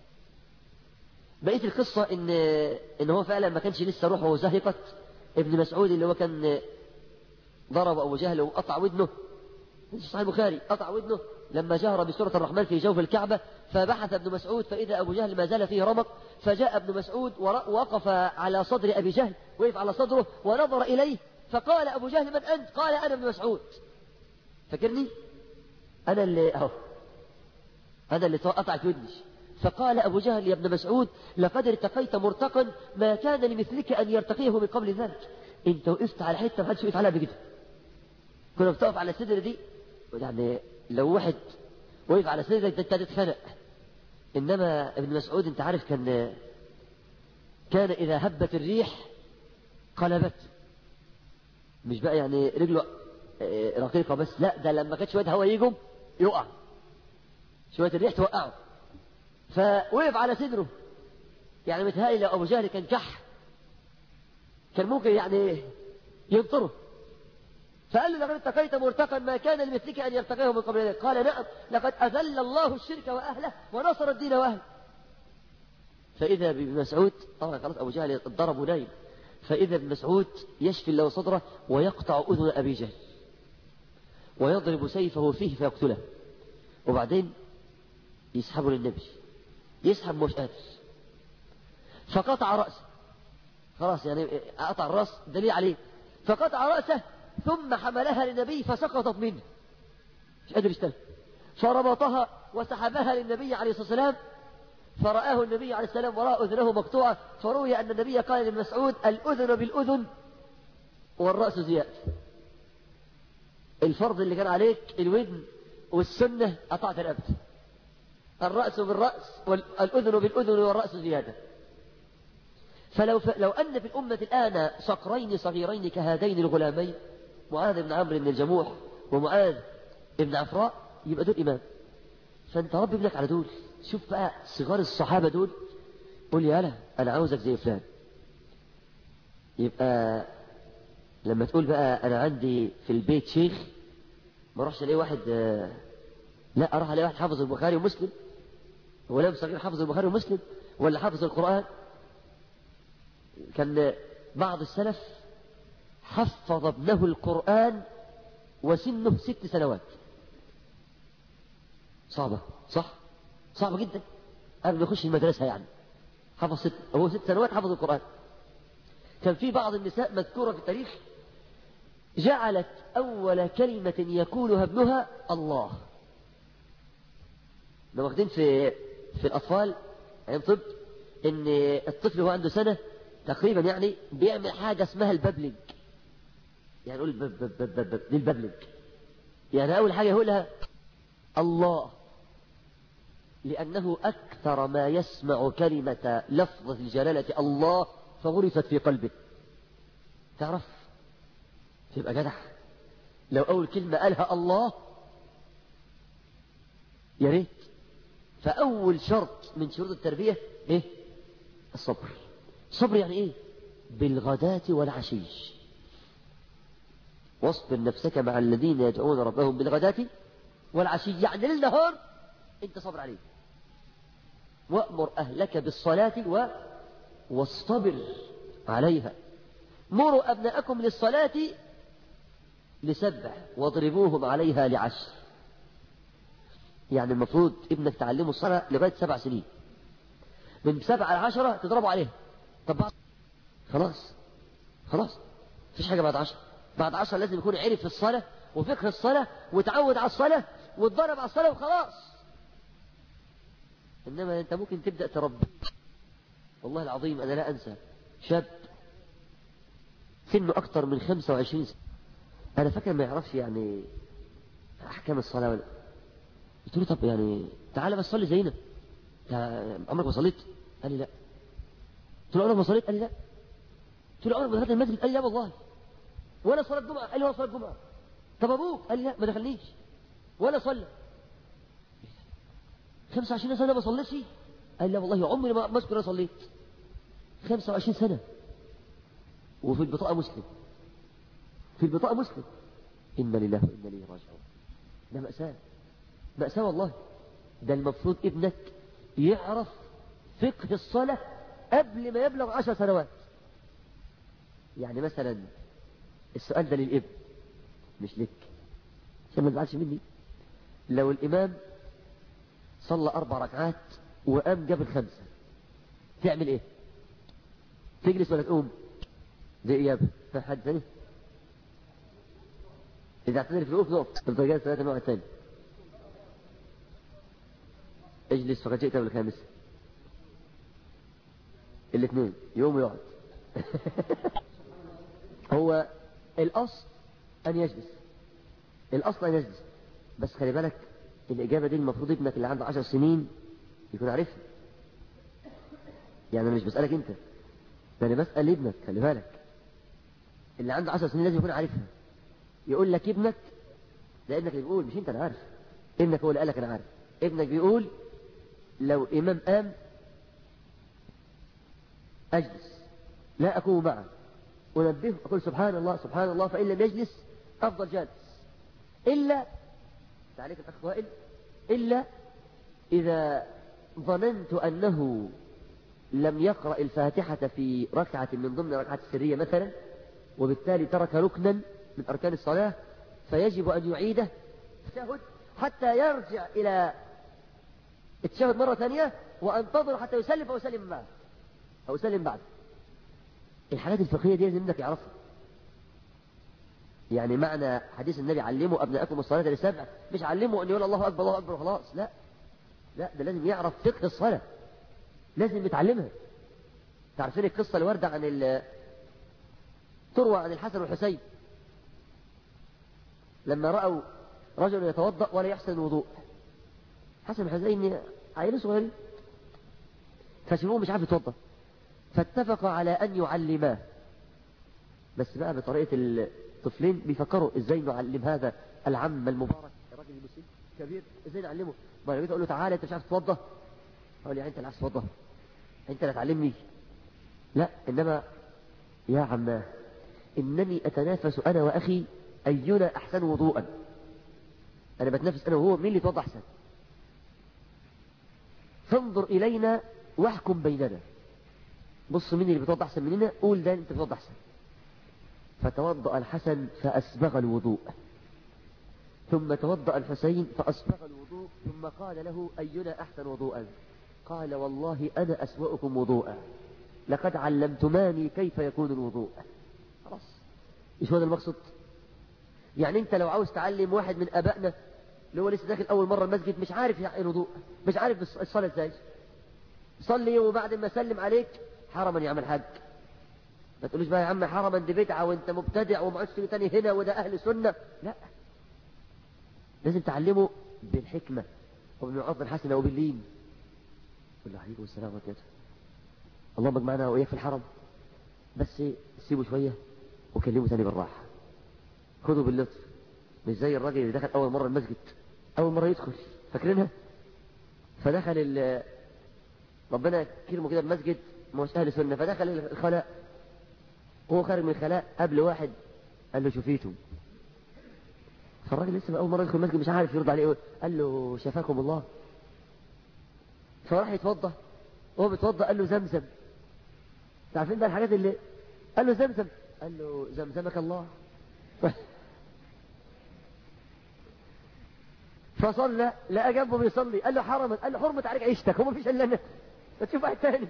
بقية القصة إن إن هو فعلا ما كانش لسه روحه زهقت ابن مسعود اللي هو كان ضرب أبو جهل وقطع ودنه صحيح البخاري قطع ودنه لما جهر بسورة الرحمن في جوف الكعبة فبحث ابن مسعود فإذا أبو جهل ما زال فيه رمق فجاء ابن مسعود ووقف على صدر أبي جهل وقف على صدره ونظر إليه فقال أبو جهل من أنت قال أنا ابن مسعود فكرني أنا اللي أهو هذا اللي قطعت ودني فقال أبو جهل يا ابن مسعود لقد ارتقيت مرتقا ما كان لمثلك أن يرتقيه من قبل ذلك أنت وقفت على حتة ما حدش وقف عليها بكده كنا بتقف على الصدر دي يعني لو واحد وقف على صدرك ده انت هتتخنق انما ابن مسعود انت عارف كان كان اذا هبت الريح قلبت مش بقى يعني رجله رقيقه بس لا ده لما كانت شويه هوا يجوا يقع شويه الريح توقعه فوقف على صدره يعني متهيألي لو ابو جهل كان كح كان ممكن يعني ينطره فقال له لقد ارتقيت مرتقا ما كان لمثلك ان يرتقيه من قبل ذلك قال نعم لقد اذل الله الشرك واهله ونصر الدين واهله فاذا بابن مسعود طبعا خلاص ابو جهل ضرب ونايم فاذا ابن مسعود يشفي له صدره ويقطع اذن ابي جهل ويضرب سيفه فيه فيقتله وبعدين يسحبه للنبي يسحب مش قادر فقطع راسه خلاص يعني قطع الراس دليل عليه فقطع راسه ثم حملها للنبي فسقطت منه مش قادر يستلم فربطها وسحبها للنبي عليه الصلاة والسلام فرآه النبي عليه السلام وراء أذنه مقطوعة فروي أن النبي قال للمسعود الأذن بالأذن والرأس زياد الفرض اللي كان عليك الودن والسنة قطعت رقبته الرأس بالرأس والأذن بالأذن والرأس زيادة فلو ف... لو أن في الأمة الآن صقرين صغيرين كهذين الغلامين معاذ بن عمرو بن الجموح ومعاذ بن عفراء يبقى دول إمام فأنت رب ابنك على دول شوف بقى صغار الصحابة دول قول يا لا أنا عاوزك زي فلان يبقى لما تقول بقى أنا عندي في البيت شيخ ما اروحش الاقي واحد لا اروح الاقي واحد حافظ البخاري ومسلم غلام صغير حافظ البخاري ومسلم ولا حافظ القرآن كان بعض السلف حفظ ابنه القرآن وسنه ست سنوات صعبة صح صعبة جدا قبل ما يخش المدرسة يعني حفظ ست هو ست سنوات حفظ القرآن كان في بعض النساء مذكورة في التاريخ جعلت أول كلمة يقولها ابنها الله لو واخدين في في الأطفال أيام طب إن الطفل وهو عنده سنة تقريبا يعني بيعمل حاجة اسمها الببلج يعني يقول بب بب بب بب بب دي الببلج يعني أول حاجة يقولها الله لأنه أكثر ما يسمع كلمة لفظة الجلالة الله فغرست في قلبه تعرف تبقى جدع لو أول كلمة قالها الله يا ريت فأول شرط من شروط التربية إيه؟ الصبر الصبر يعني إيه؟ بالغداة والعشي واصبر نفسك مع الذين يدعون ربهم بالغداة والعشي يعني للنهار أنت صبر عليه وأمر أهلك بالصلاة و... واصطبر عليها مروا أبناءكم للصلاة لسبع واضربوهم عليها لعشر يعني المفروض ابنك تعلمه الصلاة لغاية سبع سنين من سبعة لعشرة تضربوا عليها طب بعد خلاص خلاص مفيش حاجة بعد عشرة بعد عشرة لازم يكون عرف الصلاة وفقه الصلاة وتعود على الصلاة واتدرب على الصلاة وخلاص إنما أنت ممكن تبدأ تربي والله العظيم أنا لا أنسى شاب سنه أكثر من 25 سنة أنا فاكر ما يعرفش يعني أحكام الصلاة ولا قلت له طب يعني تعالى بس صلي زينا عمرك ما صليت؟ قال لي لا قلت له عمرك ما صليت؟ قال لي لا قلت له عمرك ما دخلت المسجد؟ قال لي لا والله ولا صلاة جمعة قال لي ولا صلاة جمعة طب أبوك؟ قال لي لا ما دخلنيش ولا صلى 25 سنة ما صليتش؟ قال لا والله عمري ما أذكر أنا صليت 25 سنة وفي البطاقة مسلم في البطاقة مسلم إنا لله وإنا إليه راجعون ده مأساة مأساة والله ده المفروض ابنك يعرف فقه الصلاة قبل ما يبلغ عشر سنوات يعني مثلا السؤال ده للابن مش لك عشان ما تزعلش مني لو الإمام صلى أربع ركعات وقام جاب الخمسة تعمل إيه؟ تجلس ولا تقوم؟ دي إجابة ما حد ثاني؟ إذا اعتذر في الوقوف نقف تفضل جالس ثلاثة نوع الثاني اجلس فقد جئت بالخامس الاثنين يوم ويقعد هو الأصل أن يجلس الأصل أن يجلس بس خلي بالك الإجابة دي المفروض ابنك اللي عنده عشر سنين يكون عارفها يعني أنا مش بسألك أنت ده أنا بسأل ابنك خلي بالك اللي عنده عشر سنين لازم يكون عارفها يقول لك ابنك ده ابنك اللي بيقول مش أنت أنا عارف ابنك هو اللي قال لك أنا عارف ابنك بيقول لو إمام قام أجلس لا أكون معه أنبهه أقول سبحان الله سبحان الله فإن لم يجلس أفضل جالس إلا تعليق الأخ وائل إلا إذا ظننت أنه لم يقرأ الفاتحة في ركعة من ضمن ركعة السرية مثلا وبالتالي ترك ركنا من أركان الصلاة فيجب أن يعيده التشهد حتى يرجع إلى التشهد مرة ثانية وأنتظر حتى يسلم أو يسلم معه أو يسلم بعد الحاجات الفقهية دي لازم انك يعرفها يعني معنى حديث النبي علموا أبنائكم الصلاة لسبع مش علموا أن يقول الله أكبر الله أكبر وخلاص لا لا ده لازم يعرف فقه الصلاة لازم يتعلمها تعرفين القصة اللي واردة عن تروى عن الحسن والحسين لما رأوا رجل يتوضأ ولا يحسن الوضوء حسن والحسين عيلين صغيرين فشافوه مش عارف يتوضأ فاتفق على أن يعلماه بس بقى بطريقة الطفلين بيفكروا ازاي نعلم هذا العم المبارك الراجل المسلم كبير ازاي نعلمه ما انا اقول له تعالى انت مش عارف تتوضا اقول لي انت اللي عارف تتوضا انت اللي تعلمني لا انما يا عماه انني اتنافس انا واخي اينا احسن وضوءا انا بتنافس انا وهو مين اللي يتوضا احسن فانظر الينا واحكم بيننا بص مين اللي بيتوضا احسن مننا قول ده انت بتوضا احسن فتوضأ الحسن فأسبغ الوضوء ثم توضأ الحسين فأسبغ الوضوء ثم قال له أينا أحسن وضوءا قال والله أنا أسوأكم وضوءا لقد علمتماني كيف يكون الوضوء خلاص ايش هذا المقصود يعني انت لو عاوز تعلم واحد من ابائنا اللي هو لسه داخل اول مره المسجد مش عارف يعني الوضوء مش عارف الصلاه ازاي صلي وبعد ما سلم عليك حرما يعمل حاج ما تقولوش بقى يا عم حرما دي بدعه وانت مبتدع وما عادش تاني هنا وده اهل سنه لا لازم تعلمه بالحكمه وبالموعظه الحسنه وباللين قل له عليكم السلام وبركاته اللهم اجمعنا واياك في الحرم بس سيبه شويه وكلمه تاني بالراحه خذوا باللطف مش زي الراجل اللي دخل اول مره المسجد اول مره يدخل فاكرينها فدخل ال ربنا كرمه كده المسجد مش اهل سنه فدخل الخلاء وهو خارج من الخلاء قبل واحد قال له شفيته فالراجل لسه اول مره يدخل المسجد مش عارف يرد عليه قال له شفاكم الله فراح يتوضا وهو بيتوضا قال له زمزم عارفين بقى الحاجات اللي قال له زمزم قال له زمزمك الله فصلى لقى جنبه بيصلي قال له حرما قال له حرمة عليك عيشتك هو ما فيش الا انا ما تشوف واحد تاني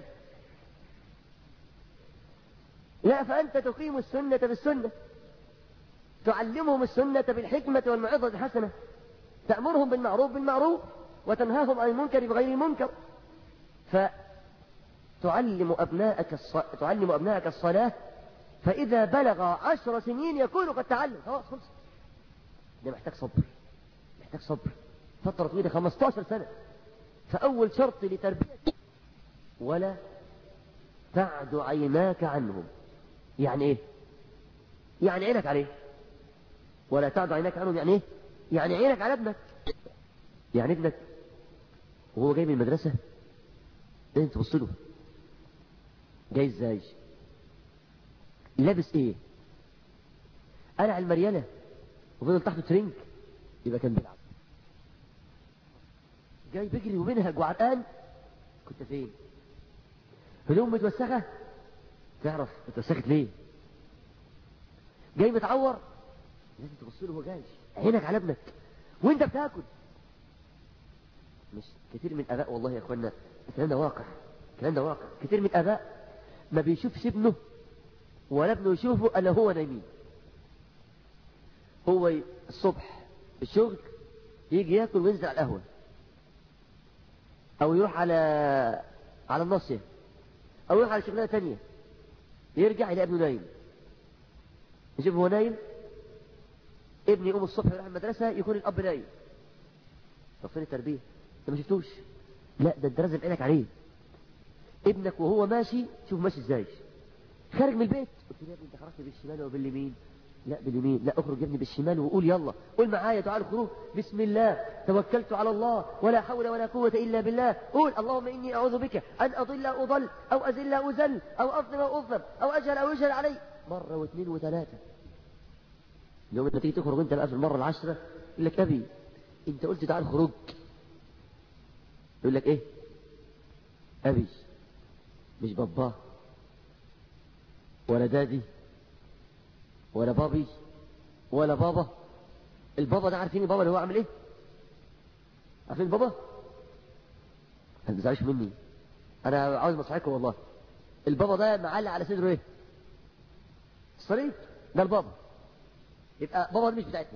لا فأنت تقيم السنة بالسنة تعلمهم السنة بالحكمة والموعظة الحسنة تأمرهم بالمعروف بالمعروف وتنهاهم عن المنكر بغير المنكر فتعلم أبنائك الص... تعلم أبنائك الصلاة فإذا بلغ عشر سنين يكون قد تعلم خلاص خلص ده محتاج صبر محتاج صبر فترة طويلة 15 سنة فأول شرط لتربية ولا تعد عيناك عنهم يعني ايه يعني عينك عليه ولا تعد عيناك عنهم يعني ايه يعني عينك على ابنك يعني ابنك وهو جاي من المدرسة لازم تبص له جاي ازاي لابس ايه قلع المريالة وفضل تحته ترنك يبقى كان بيلعب جاي بيجري ومنهج وعرقان كنت فين هدوم متوسخة تعرف اتوسخت ليه جاي متعور لازم تبص له وهو جاي عينك على ابنك وانت بتاكل مش كتير من اباء والله يا اخوانا الكلام ده واقع الكلام ده واقع كتير من اباء ما بيشوفش ابنه ولا ابنه يشوفه الا هو نايمين هو الصبح الشغل يجي ياكل وينزل على القهوه او يروح على على الناصيه او يروح على شغلانه ثانيه يرجع يلاقي ابنه نايم يشوف هو نايم ابني يقوم الصبح يروح المدرسه يكون الاب نايم طب فين التربيه انت ما شفتوش لا ده انت لازم عينك عليه ابنك وهو ماشي شوف ماشي ازاي خارج من البيت قلت له يا ابني انت خرجت بالشمال ولا باليمين لا باليمين لا اخرج يا ابني بالشمال وقول يلا قول معايا دعاء الخروج بسم الله توكلت على الله ولا حول ولا قوة إلا بالله قول اللهم إني أعوذ بك أن أضل أو أضل أو أزل أو أزل أو أظلم أو أظلم أو أجهل أو يجهل علي مرة واثنين وثلاثة يوم انت تيجي تخرج انت بقى في المرة العشرة يقول لك أبي انت قلت دعاء الخروج يقول لك ايه أبي مش باباه ولا دادي ولا بابي ولا بابا البابا ده عارفين البابا اللي هو عامل ايه عارفين البابا ما تزعلش مني انا عاوز مصحيكم والله البابا ده معلق على صدره ايه الصليب ده البابا يبقى بابا دي مش بتاعتنا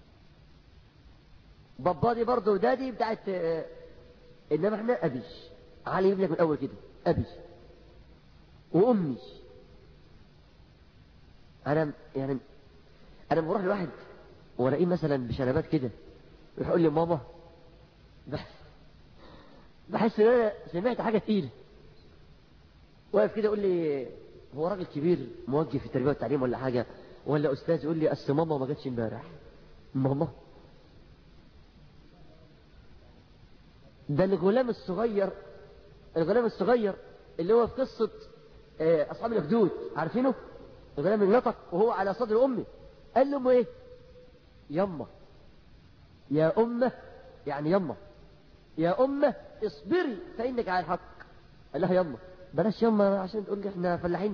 بابا دي برضه ودادي بتاعت آه، انما احنا ابي علي يجيب لك من الاول كده ابي وامي انا يعني انا بروح لواحد والاقيه مثلا بشنبات كده يقول لي ماما بح- بحس ان انا سمعت حاجه تقيله واقف كده يقول لي هو راجل كبير موجه في التربيه والتعليم ولا حاجه ولا استاذ يقول لي اصل ماما ما جاتش امبارح ماما ده الغلام الصغير الغلام الصغير اللي هو في قصه آه، اصحاب الاخدود عارفينه الغلام اللي نطق وهو على صدر امه قال لامه ايه يما يا امه يعني يما يا امه اصبري فانك على الحق قال لها يما بلاش يما عشان تقول لي احنا فلاحين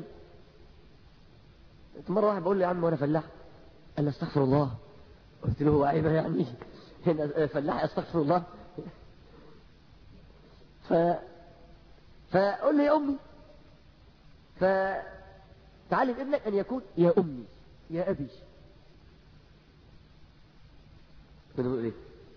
مره واحد بقول له يا عم وانا فلاح قال لي استغفر الله قلت له هو عيبه يعني هنا فلاح استغفر الله ف فقول له يا امي فتعلم ابنك ان يكون يا امي يا ابي كنا بنقول ايه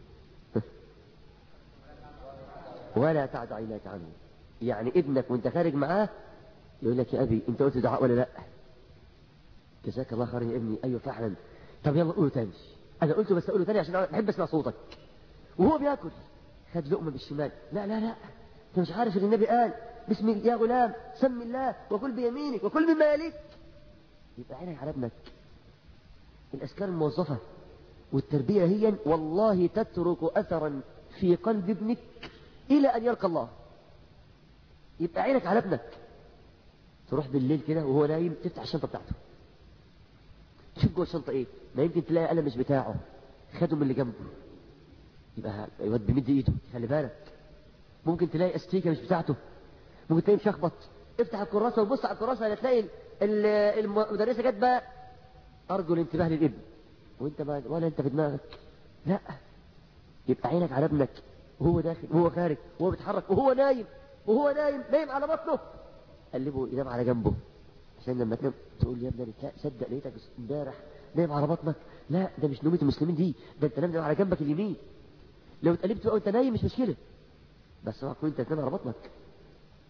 ولا تعد عيناك عنه يعني ابنك وانت خارج معاه يقول لك يا ابي انت قلت دعاء ولا لا جزاك الله خير يا ابني ايوه فعلا طب يلا قوله تاني انا قلته بس اقوله تاني عشان احب اسمع صوتك وهو بياكل خد لقمه بالشمال لا لا لا انت مش عارف ان النبي قال بسم الله يا غلام سم الله وكل بيمينك وكل مما يليك يبقى عينك على ابنك الاذكار الموظفه والتربيه هي والله تترك اثرا في قلب ابنك الى ان يلقى الله يبقى عينك على ابنك تروح بالليل كده وهو نايم تفتح الشنطه بتاعته شوف جوه الشنطه ايه ما يمكن تلاقي قلم مش بتاعه خده من اللي جنبه يبقى الواد بيمد ايده خلي بالك ممكن تلاقي استيكه مش بتاعته ممكن تلاقيه مشخبط افتح الكراسه وبص على الكراسه هتلاقي ال- ال- المدرسه جت بقى ارجو الانتباه للابن وانت ما ولا انت في دماغك لا يبقى عينك على ابنك وهو داخل وهو خارج وهو بيتحرك وهو نايم وهو نايم نايم على بطنه قلبه ينام على جنبه عشان لما تنام تقول يا ابني أنا لا صدق لقيتك امبارح نايم على بطنك لا ده مش نومة المسلمين دي ده انت نايم على جنبك اليمين لو اتقلبت بقى وانت نايم مش مشكله بس اوعى تكون انت تنام على بطنك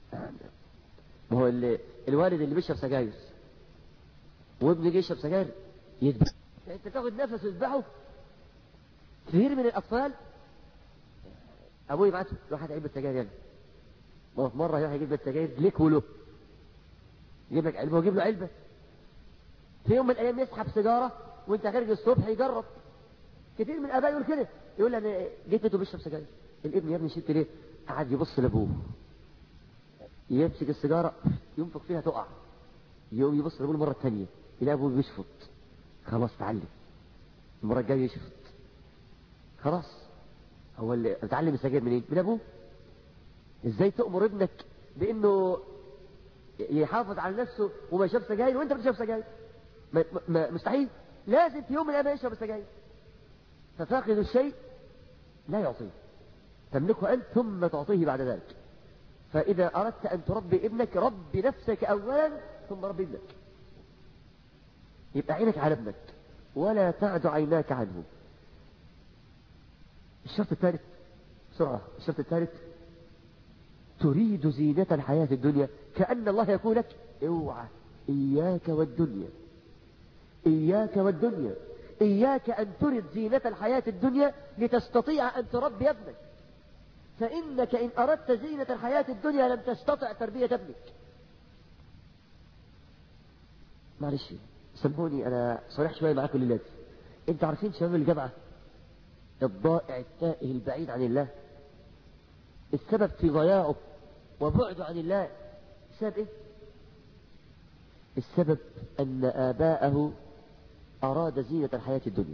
ما هو اللي الوالد اللي بيشرب سجاير وابنه يجي يشرب سجاير يذبح يعني انت تاخد نفس وتذبحه كثير من الاطفال ابوه يبعته روح هات علبه سجاير يلا ما في مره يروح يجيب لك سجاير ليك وله يجيب لك علبه ويجيب له علبه في يوم من الايام يسحب سيجاره وانت خارج الصبح يجرب كتير من الاباء يقول كده يقول انا جيت لقيته بيشرب سجاير الابن يا ابني شربت ليه؟ قعد يبص لابوه يمسك السيجاره ينفخ فيها تقع يقوم يبص لابوه المره الثانيه يلاقي ابوه بيشفط خلاص اتعلم المره الجايه يشفط خلاص هو اللي اتعلم السجاير منين؟ من ابوه ازاي تأمر ابنك بانه يحافظ على نفسه وما يشرب سجاير وانت بتشرب سجاير ما ما مستحيل لازم في يوم من الايام يشرب السجاير ففاقد الشيء لا يعطيه تملكه انت ثم تعطيه بعد ذلك فاذا اردت ان تربي ابنك رب نفسك اولا ثم ربي ابنك يبقى عينك على ابنك ولا تعد عيناك عنه الشرط الثالث بسرعة الشرط الثالث تريد زينة الحياة الدنيا كأن الله يقول لك اوعى إياك والدنيا إياك والدنيا إياك أن ترد زينة الحياة الدنيا لتستطيع أن تربي ابنك فإنك إن أردت زينة الحياة الدنيا لم تستطع تربية ابنك معلش سامحوني أنا صريح شوية معاكم لله أنت عارفين شباب الجامعة الضائع التائه البعيد عن الله السبب في ضياعه وبعده عن الله السبب ايه السبب ان اباءه اراد زينة الحياة الدنيا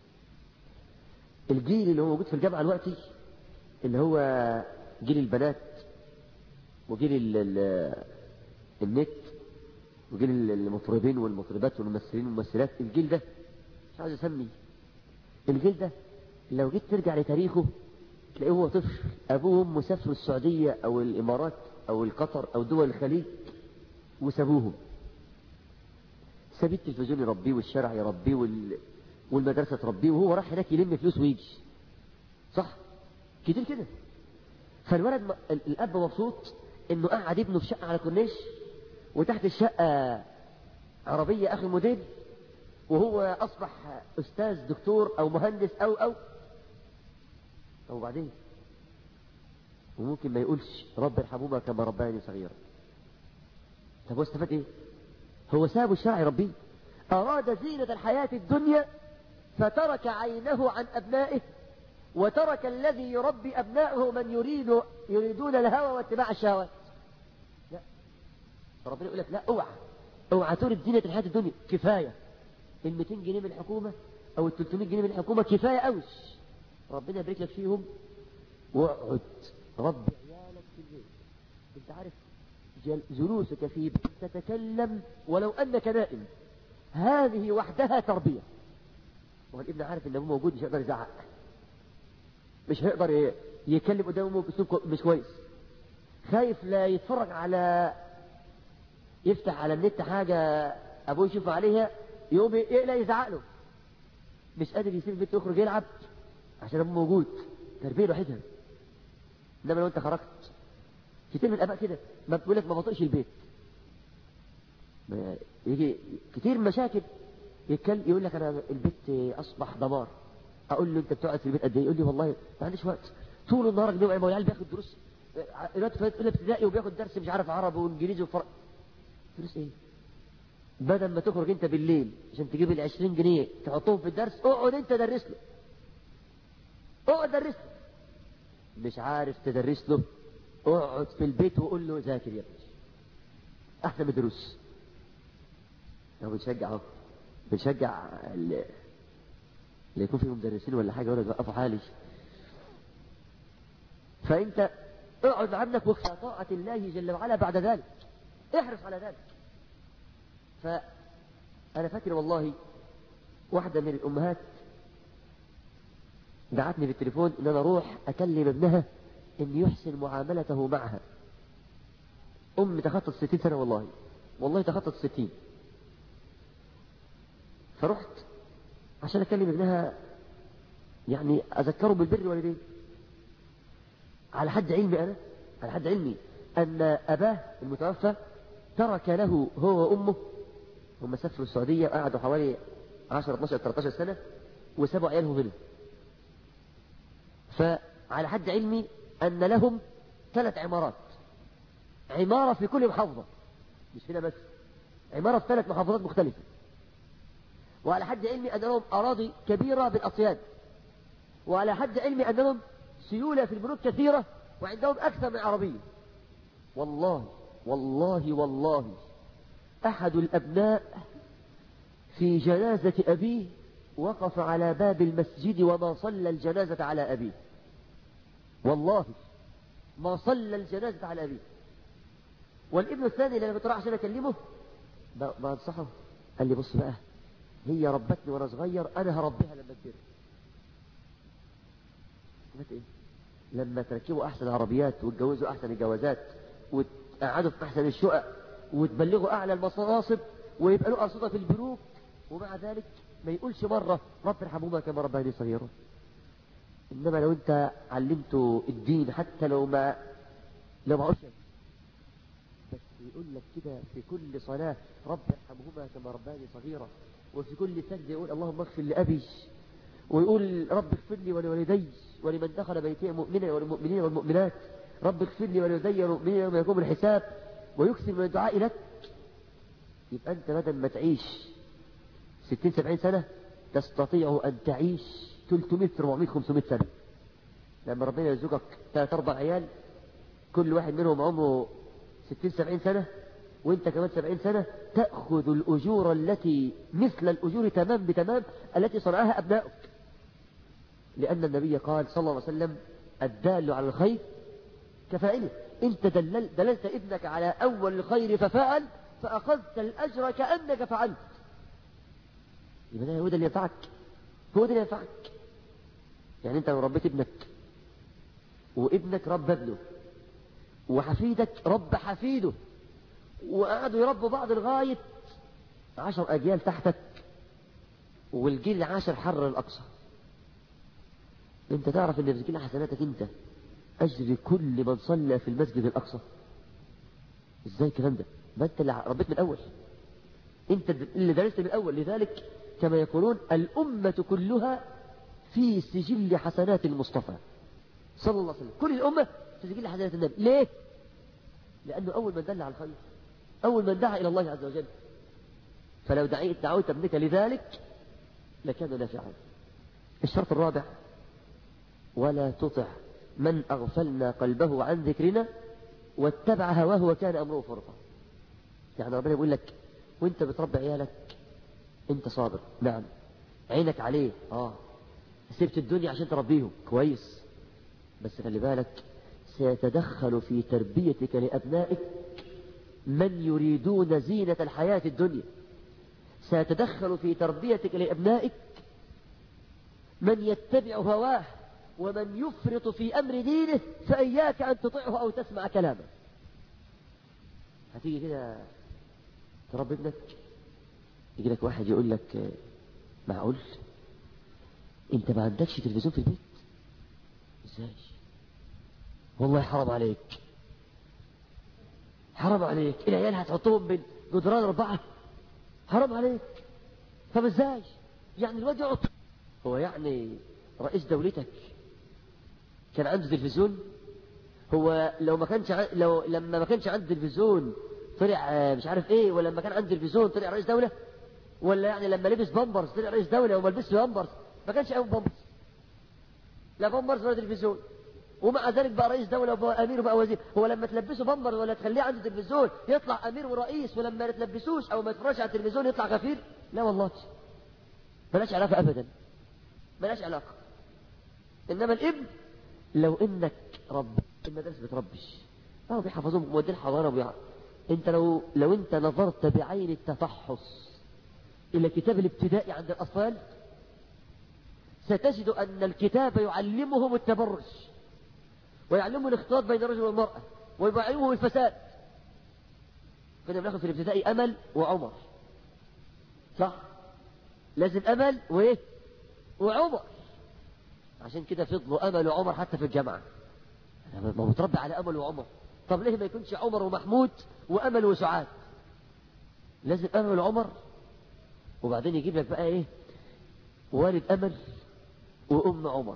الجيل اللي هو موجود في الجامعة دلوقتي اللي هو جيل البنات وجيل ال ال النت وجيل المطربين والمطربات والممثلين والممثلات الجيل ده مش عايز اسمي الجيل ده لو جيت ترجع لتاريخه تلاقيه هو طفل ابوه وامه سافروا السعوديه او الامارات او القطر او دول الخليج وسابوهم ساب التلفزيون يربيه والشارع يربيه وال... والمدرسه تربيه وهو راح هناك يلم فلوس ويجي صح كتير كده فالولد م... الاب مبسوط انه قعد ابنه في شقه على كورنيش وتحت الشقه عربيه اخر موديل وهو اصبح استاذ دكتور او مهندس او او طب وبعدين وممكن ما يقولش رب ارحمهما كما رباني صغيرا طب هو استفاد ايه هو سابه الشرع يربيه اراد زينة الحياة الدنيا فترك عينه عن ابنائه وترك الذي يربي ابنائه من يريد يريدون الهوى واتباع الشهوات لا ربنا يقول لك لا اوعى اوعى تريد زينة الحياة الدنيا كفاية ال 200 جنيه من الحكومة او ال 300 جنيه من الحكومة كفاية قوي ربنا يبارك لك فيهم واقعد ربي عيالك في البيت انت عارف جلوسك في بيت تتكلم ولو انك نائم هذه وحدها تربية والابن عارف ان ابوه موجود مش هيقدر يزعق مش هيقدر يكلم قدام امه باسلوب مش كويس خايف لا يتفرج على يفتح على النت حاجة ابوه يشوف عليها يقوم يقلق يزعق له مش قادر يسيب البيت يخرج يلعب عشان ابوه موجود تربيه لوحدها انما لو انت خرجت كتير من الاباء كده ما بتقول لك ما بطيقش البيت ما يجي كتير من مشاكل يتكلم يقول لك انا البيت اصبح دمار اقول له انت بتقعد في البيت قد ايه يقول لي والله ما عنديش وقت طول النهار بيبقى العيال بياخد دروس دلوقتي في اولى ابتدائي وبياخد درس مش عارف عربي وانجليزي وفرق دروس ايه بدل ما تخرج انت بالليل عشان تجيب ال 20 جنيه تحطهم في الدرس اقعد انت درس له اقعد درس له مش عارف تدرس له اقعد في البيت وقول له ذاكر يا ابني احسن من دروس لو بنشجع اهو بنشجع اللي يكون فيهم مدرسين ولا حاجه ولا يوقفوا حالي فانت اقعد مع ابنك وفي طاعه الله جل وعلا بعد ذلك احرص على ذلك فأنا فاكر والله واحدة من الأمهات دعتني بالتليفون إن أنا أروح أكلم ابنها إن يحسن معاملته معها أم تخطط الستين سنة والله والله تخطط الستين فرحت عشان أكلم ابنها يعني أذكره بالبر والدين على حد علمي أنا على حد علمي أن أباه المتوفى ترك له هو وأمه هم سافروا السعودية قعدوا حوالي 10 12 13 سنة وسابوا عيالهم هنا فعلى حد علمي أن لهم ثلاث عمارات عمارة في كل محافظة مش هنا بس عمارة في ثلاث محافظات مختلفة وعلى حد علمي أن لهم أراضي كبيرة بالأصياد وعلى حد علمي أن لهم سيولة في البنوك كثيرة وعندهم أكثر من عربية والله والله والله أحد الأبناء في جنازة أبيه وقف على باب المسجد وما صلى الجنازة على أبيه والله ما صلى الجنازة على أبيه والابن الثاني لما كنت رايح عشان أكلمه بنصحه قال لي بص بقى هي ربتني وأنا صغير أنا هربيها لما كبر إيه؟ لما تركبوا أحسن عربيات وتجوزوا أحسن الجوازات وتقعدوا في أحسن الشقق وتبلغوا أعلى المناصب ويبقى له أرصدة في البنوك ومع ذلك ما يقولش مرة رب ارحمهما كما رباني صغيرا إنما لو أنت علمته الدين حتى لو ما لو ما عشت بس يقول لك كده في كل صلاة رب ارحمهما كما رباني صغيرا وفي كل سجدة يقول اللهم اغفر لأبي ويقول رب اغفر لي ولوالدي ولمن دخل بيتي مؤمنا والمؤمنين والمؤمنات رب اغفر لي ولوالدي والمؤمنين يوم يقوم الحساب ويكثر من الدعاء لك يبقى أنت بدل ما تعيش ستين سبعين سنة تستطيع أن تعيش 300 400 500 سنة لما ربنا يرزقك ثلاث أربع عيال كل واحد منهم عمره 60 70 سنة وانت كمان 70 سنة تأخذ الأجور التي مثل الأجور تمام بتمام التي صنعها أبنائك لأن النبي قال صلى الله عليه وسلم الدال على الخير كفاعله انت دلل دللت ابنك على أول الخير ففعل فأخذت الأجر كأنك فعلت يبقى هو ده اللي ينفعك هو ده اللي ينفعك يعني انت لو ربيت ابنك وابنك رب ابنه وحفيدك رب حفيده وقعدوا يربوا بعض لغاية عشر أجيال تحتك والجيل العاشر حرر الأقصى انت تعرف ان في كل حسناتك انت اجر كل من صلى في المسجد الاقصى ازاي الكلام ده ما انت اللي ربيت من الاول انت اللي درست من الاول لذلك كما يقولون الامه كلها في سجل حسنات المصطفى صلى الله عليه وسلم كل الامه في سجل حسنات النبي ليه لانه اول من دل على الخير اول من دعا الى الله عز وجل فلو دعيت دعوت ابنك لذلك لكان نافعا الشرط الرابع ولا تطع من أغفلنا قلبه عن ذكرنا واتبع هواه وكان أمره فرطا يعني ربنا يقول لك وانت بتربي عيالك انت صابر نعم عينك عليه اه سبت الدنيا عشان تربيهم كويس بس خلي بالك سيتدخل في تربيتك لأبنائك من يريدون زينة الحياة الدنيا سيتدخل في تربيتك لأبنائك من يتبع هواه ومن يفرط في أمر دينه فإياك أن تطيعه أو تسمع كلامه هتيجي كده تربي ابنك يجي لك واحد يقول لك معقول انت ما عندكش تلفزيون في البيت ازاي والله حرام عليك حرام عليك العيال هتحطهم بين جدران اربعه حرام عليك طب ازاي يعني الواد يقعد هو يعني رئيس دولتك كان عنده تلفزيون هو لو ما كانش ع... لو لما ما كانش عنده تلفزيون طلع مش عارف ايه ولا لما كان عنده تلفزيون طلع رئيس دوله ولا يعني لما لبس بامبرز طلع رئيس دوله وما لبسش بامبرز ما كانش قوي بامبرز لا بامبرز ولا تلفزيون ومع ذلك بقى رئيس دوله وبقى امير وبقى وزير هو لما تلبسه بامبرز ولا تخليه عنده تلفزيون يطلع امير ورئيس ولما ما تلبسوش او ما يتفرجش على التلفزيون يطلع غفير لا والله ملاش علاقه ابدا ملاش علاقه انما الابن لو انك رب المدارس بتربش اه بيحفظوهم مودين حضانه وبيع انت لو لو انت نظرت بعين التفحص الى كتاب الابتدائي عند الاطفال ستجد ان الكتاب يعلمهم التبرج ويعلمهم الاختلاط بين الرجل والمراه ويعلمهم الفساد كنا بناخد في الابتدائي امل وعمر صح لازم امل وايه وعمر عشان كده فضلوا امل وعمر حتى في الجامعه ما متربي على امل وعمر طب ليه ما يكونش عمر ومحمود وأمل وسعاد لازم أمل وعمر وبعدين يجيب لك بقى إيه والد أمل وأم عمر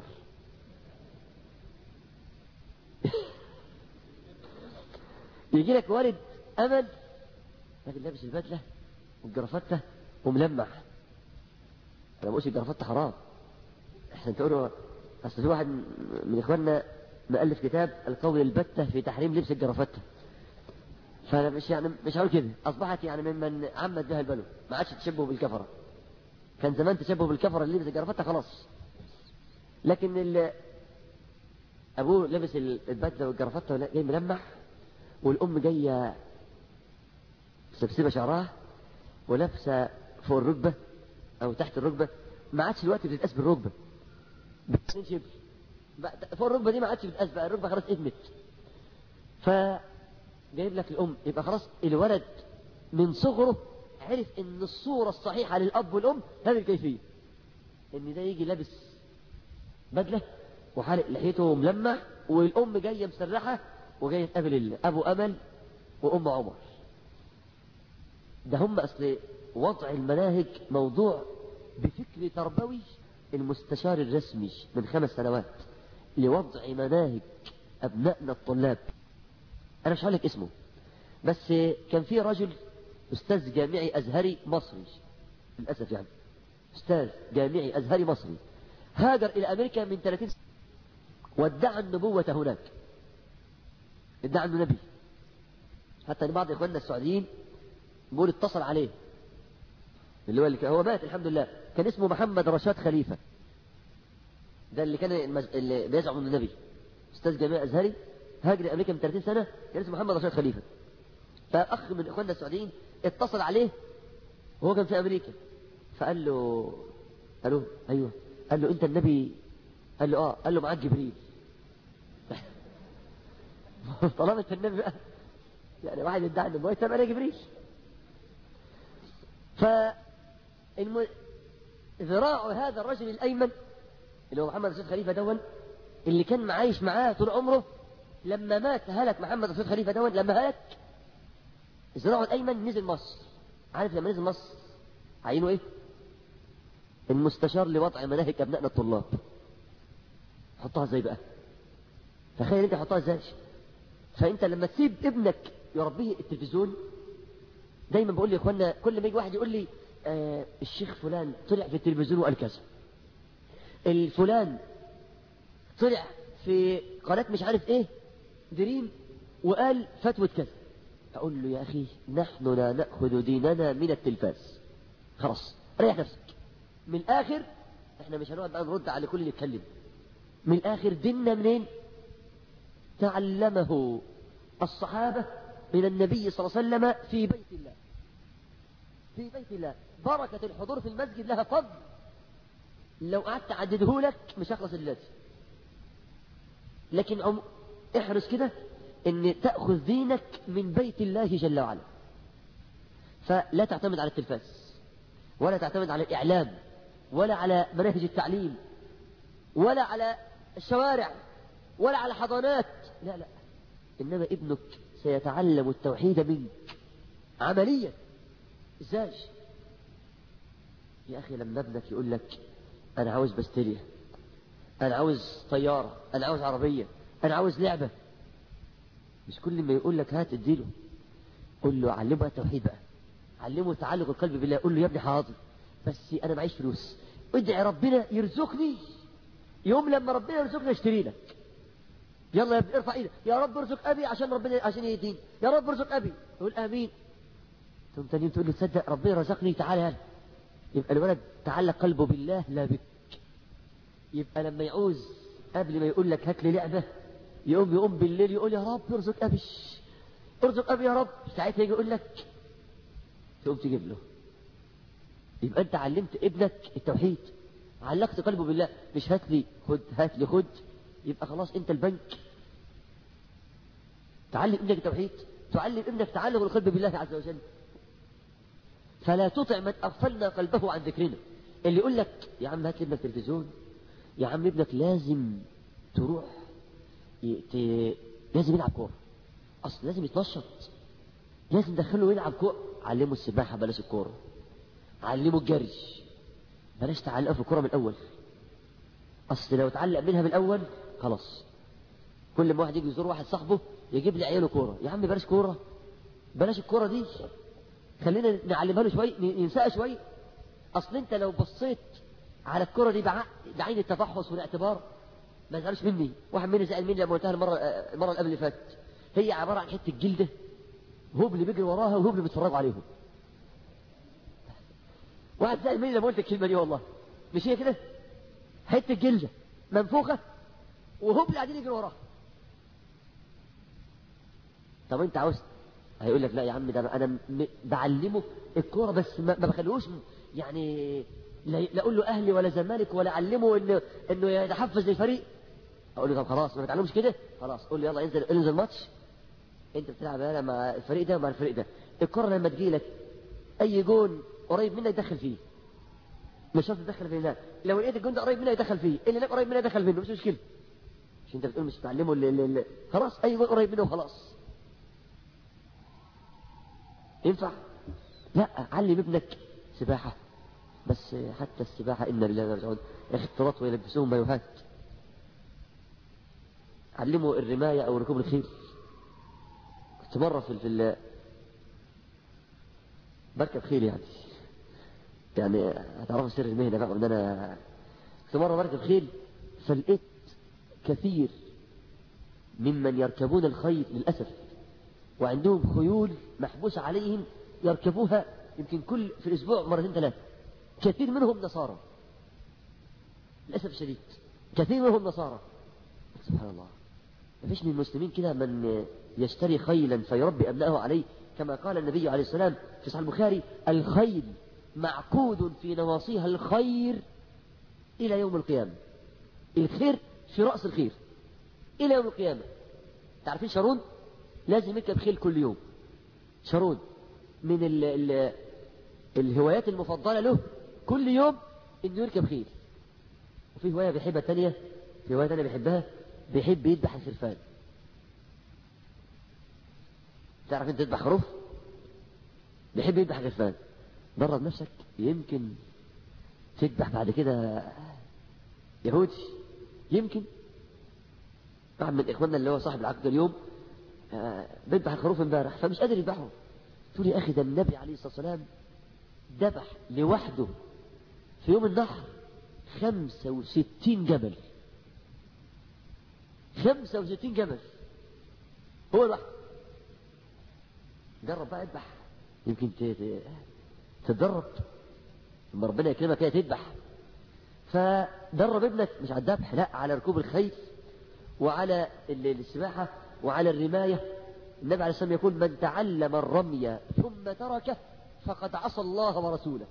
يجي لك والد أمل لكن لابس البدلة والجرافته وملمع أنا بقولش الجرافته حرام احنا تقولوا أصل في واحد من إخواننا مؤلف كتاب القول البتة في تحريم لبس الجرافته فأنا مش يعني مش هقول كده أصبحت يعني ممن عمت بها البلو ما عادش تشبه بالكفرة كان زمان تشبه بالكفرة اللي لبس الجرافته خلاص لكن اللي أبوه لبس البدلة والجرافته جاي ملمع والأم جاية سبسبة شعرها ولابسة فوق الركبة أو تحت الركبة ما عادش الوقت بتتقاس بالركبة باتنين شبر فوق الركبة دي ما عادش بتتقاس بقى الركبة خلاص ادمت ف جايب لك الأم يبقى خلاص الولد من صغره عرف ان الصورة الصحيحة للأب والأم هذه الكيفية ان ده يجي لابس بدلة وحالق لحيته ملمع والأم جاية مسرحة وجاية تقابل أبو أمل وأم عمر ده هم أصل وضع المناهج موضوع بفكر تربوي المستشار الرسمي من خمس سنوات لوضع مناهج أبنائنا الطلاب أنا مش هقول لك اسمه بس كان في رجل أستاذ جامعي أزهري مصري للأسف يعني أستاذ جامعي أزهري مصري هاجر إلى أمريكا من 30 سنة وادعى النبوة هناك ادعى أنه نبي حتى بعض إخواننا السعوديين بيقول اتصل عليه اللي هو اللي كان هو مات الحمد لله كان اسمه محمد رشاد خليفة ده اللي كان المز... اللي بيزعم انه نبي استاذ جامعي ازهري هاجر امريكا من 30 سنه كان اسمه محمد رشاد خليفه فاخ من اخواننا السعوديين اتصل عليه وهو كان في امريكا فقال له قال له ايوه قال له انت النبي قال له اه قال له معاك جبريل طالما انت النبي بقى يعني واحد يدعي انه يتبع عليه جبريل ف الم... ذراع هذا الرجل الايمن اللي هو محمد رشيد خليفه دون اللي كان معايش معاه طول عمره لما مات هلك محمد رشيد خليفه دون لما هلك ذراعه الايمن نزل مصر عارف لما نزل مصر عينه ايه المستشار لوضع مناهج ابنائنا الطلاب حطها ازاي بقى تخيل انت حطها ازاي فانت لما تسيب ابنك يربيه التلفزيون دايما بقول لي اخوانا كل ما يجي واحد يقول لي آه الشيخ فلان طلع في التلفزيون وقال كذا الفلان طلع في قناة مش عارف ايه دريم وقال فتوى كذا اقول له يا اخي نحن لا ناخذ ديننا من التلفاز خلاص ريح نفسك من الاخر احنا مش هنقعد بقى نرد على كل اللي يتكلم من الاخر ديننا منين تعلمه الصحابه من النبي صلى الله عليه وسلم في بيت الله في بيت الله بركة الحضور في المسجد لها فضل لو قعدت أعدده لك مش هخلص اللازم لكن عم... احرص كده ان تأخذ دينك من بيت الله جل وعلا فلا تعتمد على التلفاز ولا تعتمد على الإعلام ولا على مناهج التعليم ولا على الشوارع ولا على حضانات لا لا إنما ابنك سيتعلم التوحيد منك عمليا ازاي يا اخي لما ابنك يقول لك انا عاوز بستيريا انا عاوز طياره انا عاوز عربيه انا عاوز لعبه مش كل ما يقول لك هات اديله قول له علمه التوحيد بقى علمه تعلق القلب بالله قول له يا ابني حاضر بس انا معيش فلوس ادعي ربنا يرزقني يوم لما ربنا يرزقنا اشتري لك يلا يا ابني ارفع ايدك يا رب ارزق ابي عشان ربنا عشان يهديني يا رب ارزق ابي يقول امين ثم تاني تقول له تصدق ربنا رزقني تعالى يلا يبقى الولد تعلق قلبه بالله لا بك يبقى لما يعوز قبل ما يقول لك هات لي لعبه يقوم يقوم بالليل يقول يا رب ارزق ابي ارزق ابي يا رب ساعتها يجي يقول لك تقوم تجيب له يبقى انت علمت ابنك التوحيد علقت قلبه بالله مش هات لي خد هات لي خد يبقى خلاص انت البنك تعلم ابنك التوحيد تعلم ابنك تعلق القلب بالله عز وجل فلا تطع من اغفلنا قلبه عن ذكرنا اللي يقول لك يا عم هات لي ابنك تلفزيون يا عم ابنك لازم تروح ي... ت... لازم يلعب كوره أصل لازم يتنشط لازم ندخله يلعب كورة علمه السباحة بلاش الكورة علمه الجري بلاش تعلقه في الكورة من الأول أصل لو اتعلق منها من الأول خلاص كل ما واحد يجي يزور واحد صاحبه يجيب لي عياله كورة يا عم بلاش كورة بلاش الكورة دي خلينا نعلمها له شوية ينساها شوية أصل أنت لو بصيت على الكرة دي بعين التفحص والاعتبار ما تزعلوش مني واحد مني سأل مني لما قلتها المرة المرة اللي قبل اللي فاتت هي عبارة عن حتة جلدة هو اللي بيجري وراها وهو اللي بيتفرجوا عليهم واحد سأل مني لما قلت الكلمة دي والله مش هي كده حتة جلدة منفوخة وهو اللي قاعدين يجروا وراها طب انت عاوز هيقول لك لا يا عم ده انا بعلمه الكوره بس ما بخليهوش يعني لا اقول له اهلي ولا زمالك ولا اعلمه انه انه يتحفز للفريق اقول له طب خلاص ما تعلمش كده خلاص قول له يلا انزل انزل ماتش انت بتلعب انا مع الفريق ده ومع الفريق ده الكره لما تجي لك اي جون قريب منك دخل فيه مش شرط تدخل في هناك لو لقيت الجون ده قريب منك دخل فيه اللي هناك قريب منك دخل منه مش مشكله مش انت بتقول مش تعلمه اللي اللي اللي. خلاص اي جون قريب منه وخلاص ينفع لا علم ابنك سباحة بس حتى السباحة إن لله يرجعون اختلاط ويلبسوهم مايوهات علموا الرماية أو ركوب الخيل كنت مرة في في بركب خيل يعني يعني هتعرفوا سر المهنة بقى ان انا كنت مرة بركب خيل فلقيت كثير ممن يركبون الخيل للأسف وعندهم خيول محبوسة عليهم يركبوها يمكن كل في الأسبوع مرتين ثلاثة كثير منهم نصارى للأسف الشديد كثير منهم نصارى سبحان الله ما فيش من المسلمين كده من يشتري خيلا فيربي أبنائه عليه كما قال النبي عليه السلام في صحيح البخاري الخيل معقود في نواصيها الخير إلى يوم القيامة الخير في رأس الخير إلى يوم القيامة تعرفين شارون لازم يركب خيل كل يوم شارون من ال ال الهوايات المفضلة له كل يوم انه يركب خيل وفي هواية بيحبها تانية في هواية تانية بيحبها بيحب يذبح الخرفان تعرف انت تذبح خروف بيحب يذبح خرفان درب نفسك يمكن تذبح بعد كده يهودي يمكن واحد من اخواننا اللي هو صاحب العقد اليوم بيذبح الخروف امبارح فمش قادر يذبحه تقول يا اخي ده النبي عليه الصلاه والسلام ذبح لوحده في يوم النحر خمسة وستين جمل خمسة وستين جمل هو لوحده جرب بقى اذبح يمكن تتدرب لما ربنا يكرمك كده تذبح فدرب ابنك مش على الذبح لا على ركوب الخيل وعلى السباحة وعلى الرماية النبي عليه الصلاة والسلام يقول من تعلم الرمي ثم تركه فقد عصى الله ورسوله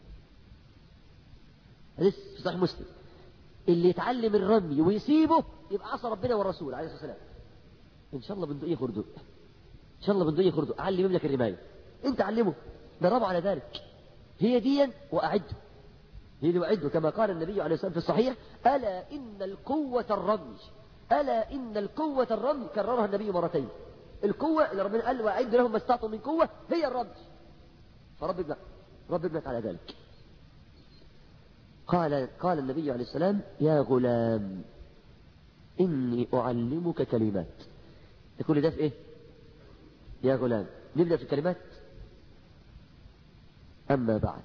حديث في صحيح مسلم اللي يتعلم الرمي ويسيبه يبقى عصى ربنا والرسول عليه الصلاة والسلام إن شاء الله بندقية خردو إن شاء الله بندقية خردو علم ابنك الرماية أنت علمه دربه على ذلك هي ديا وأعده هي دي وأعده كما قال النبي عليه الصلاة والسلام في الصحيح ألا إن القوة الرمي ألا إن القوة الرمي كررها النبي مرتين القوة اللي ربنا قال وأعد لهم ما استطعتم من قوة هي الرمي فرب ابنك رب ابنك على ذلك قال قال النبي عليه السلام يا غلام إني أعلمك كلمات يقول ده في إيه يا غلام نبدأ في الكلمات أما بعد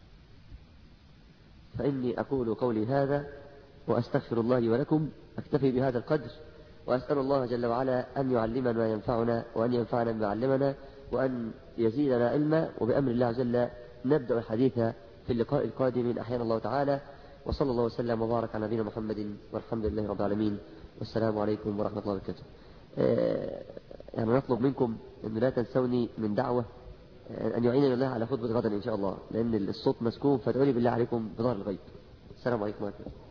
فإني أقول قولي هذا وأستغفر الله ولكم أكتفي بهذا القدر وأسأل الله جل وعلا أن يعلمنا ما ينفعنا وأن ينفعنا بما علمنا وأن يزيدنا علما وبأمر الله جل نبدأ الحديث في اللقاء القادم إن أحيانا الله تعالى وصلى الله وسلم وبارك على نبينا محمد والحمد لله رب العالمين والسلام عليكم ورحمة الله وبركاته يعني نطلب منكم أن لا تنسوني من دعوة أن يعينني الله على خطبة غدا إن شاء الله لأن الصوت مسكون فادعوا لي بالله عليكم بظهر الغيب السلام عليكم ورحمة الله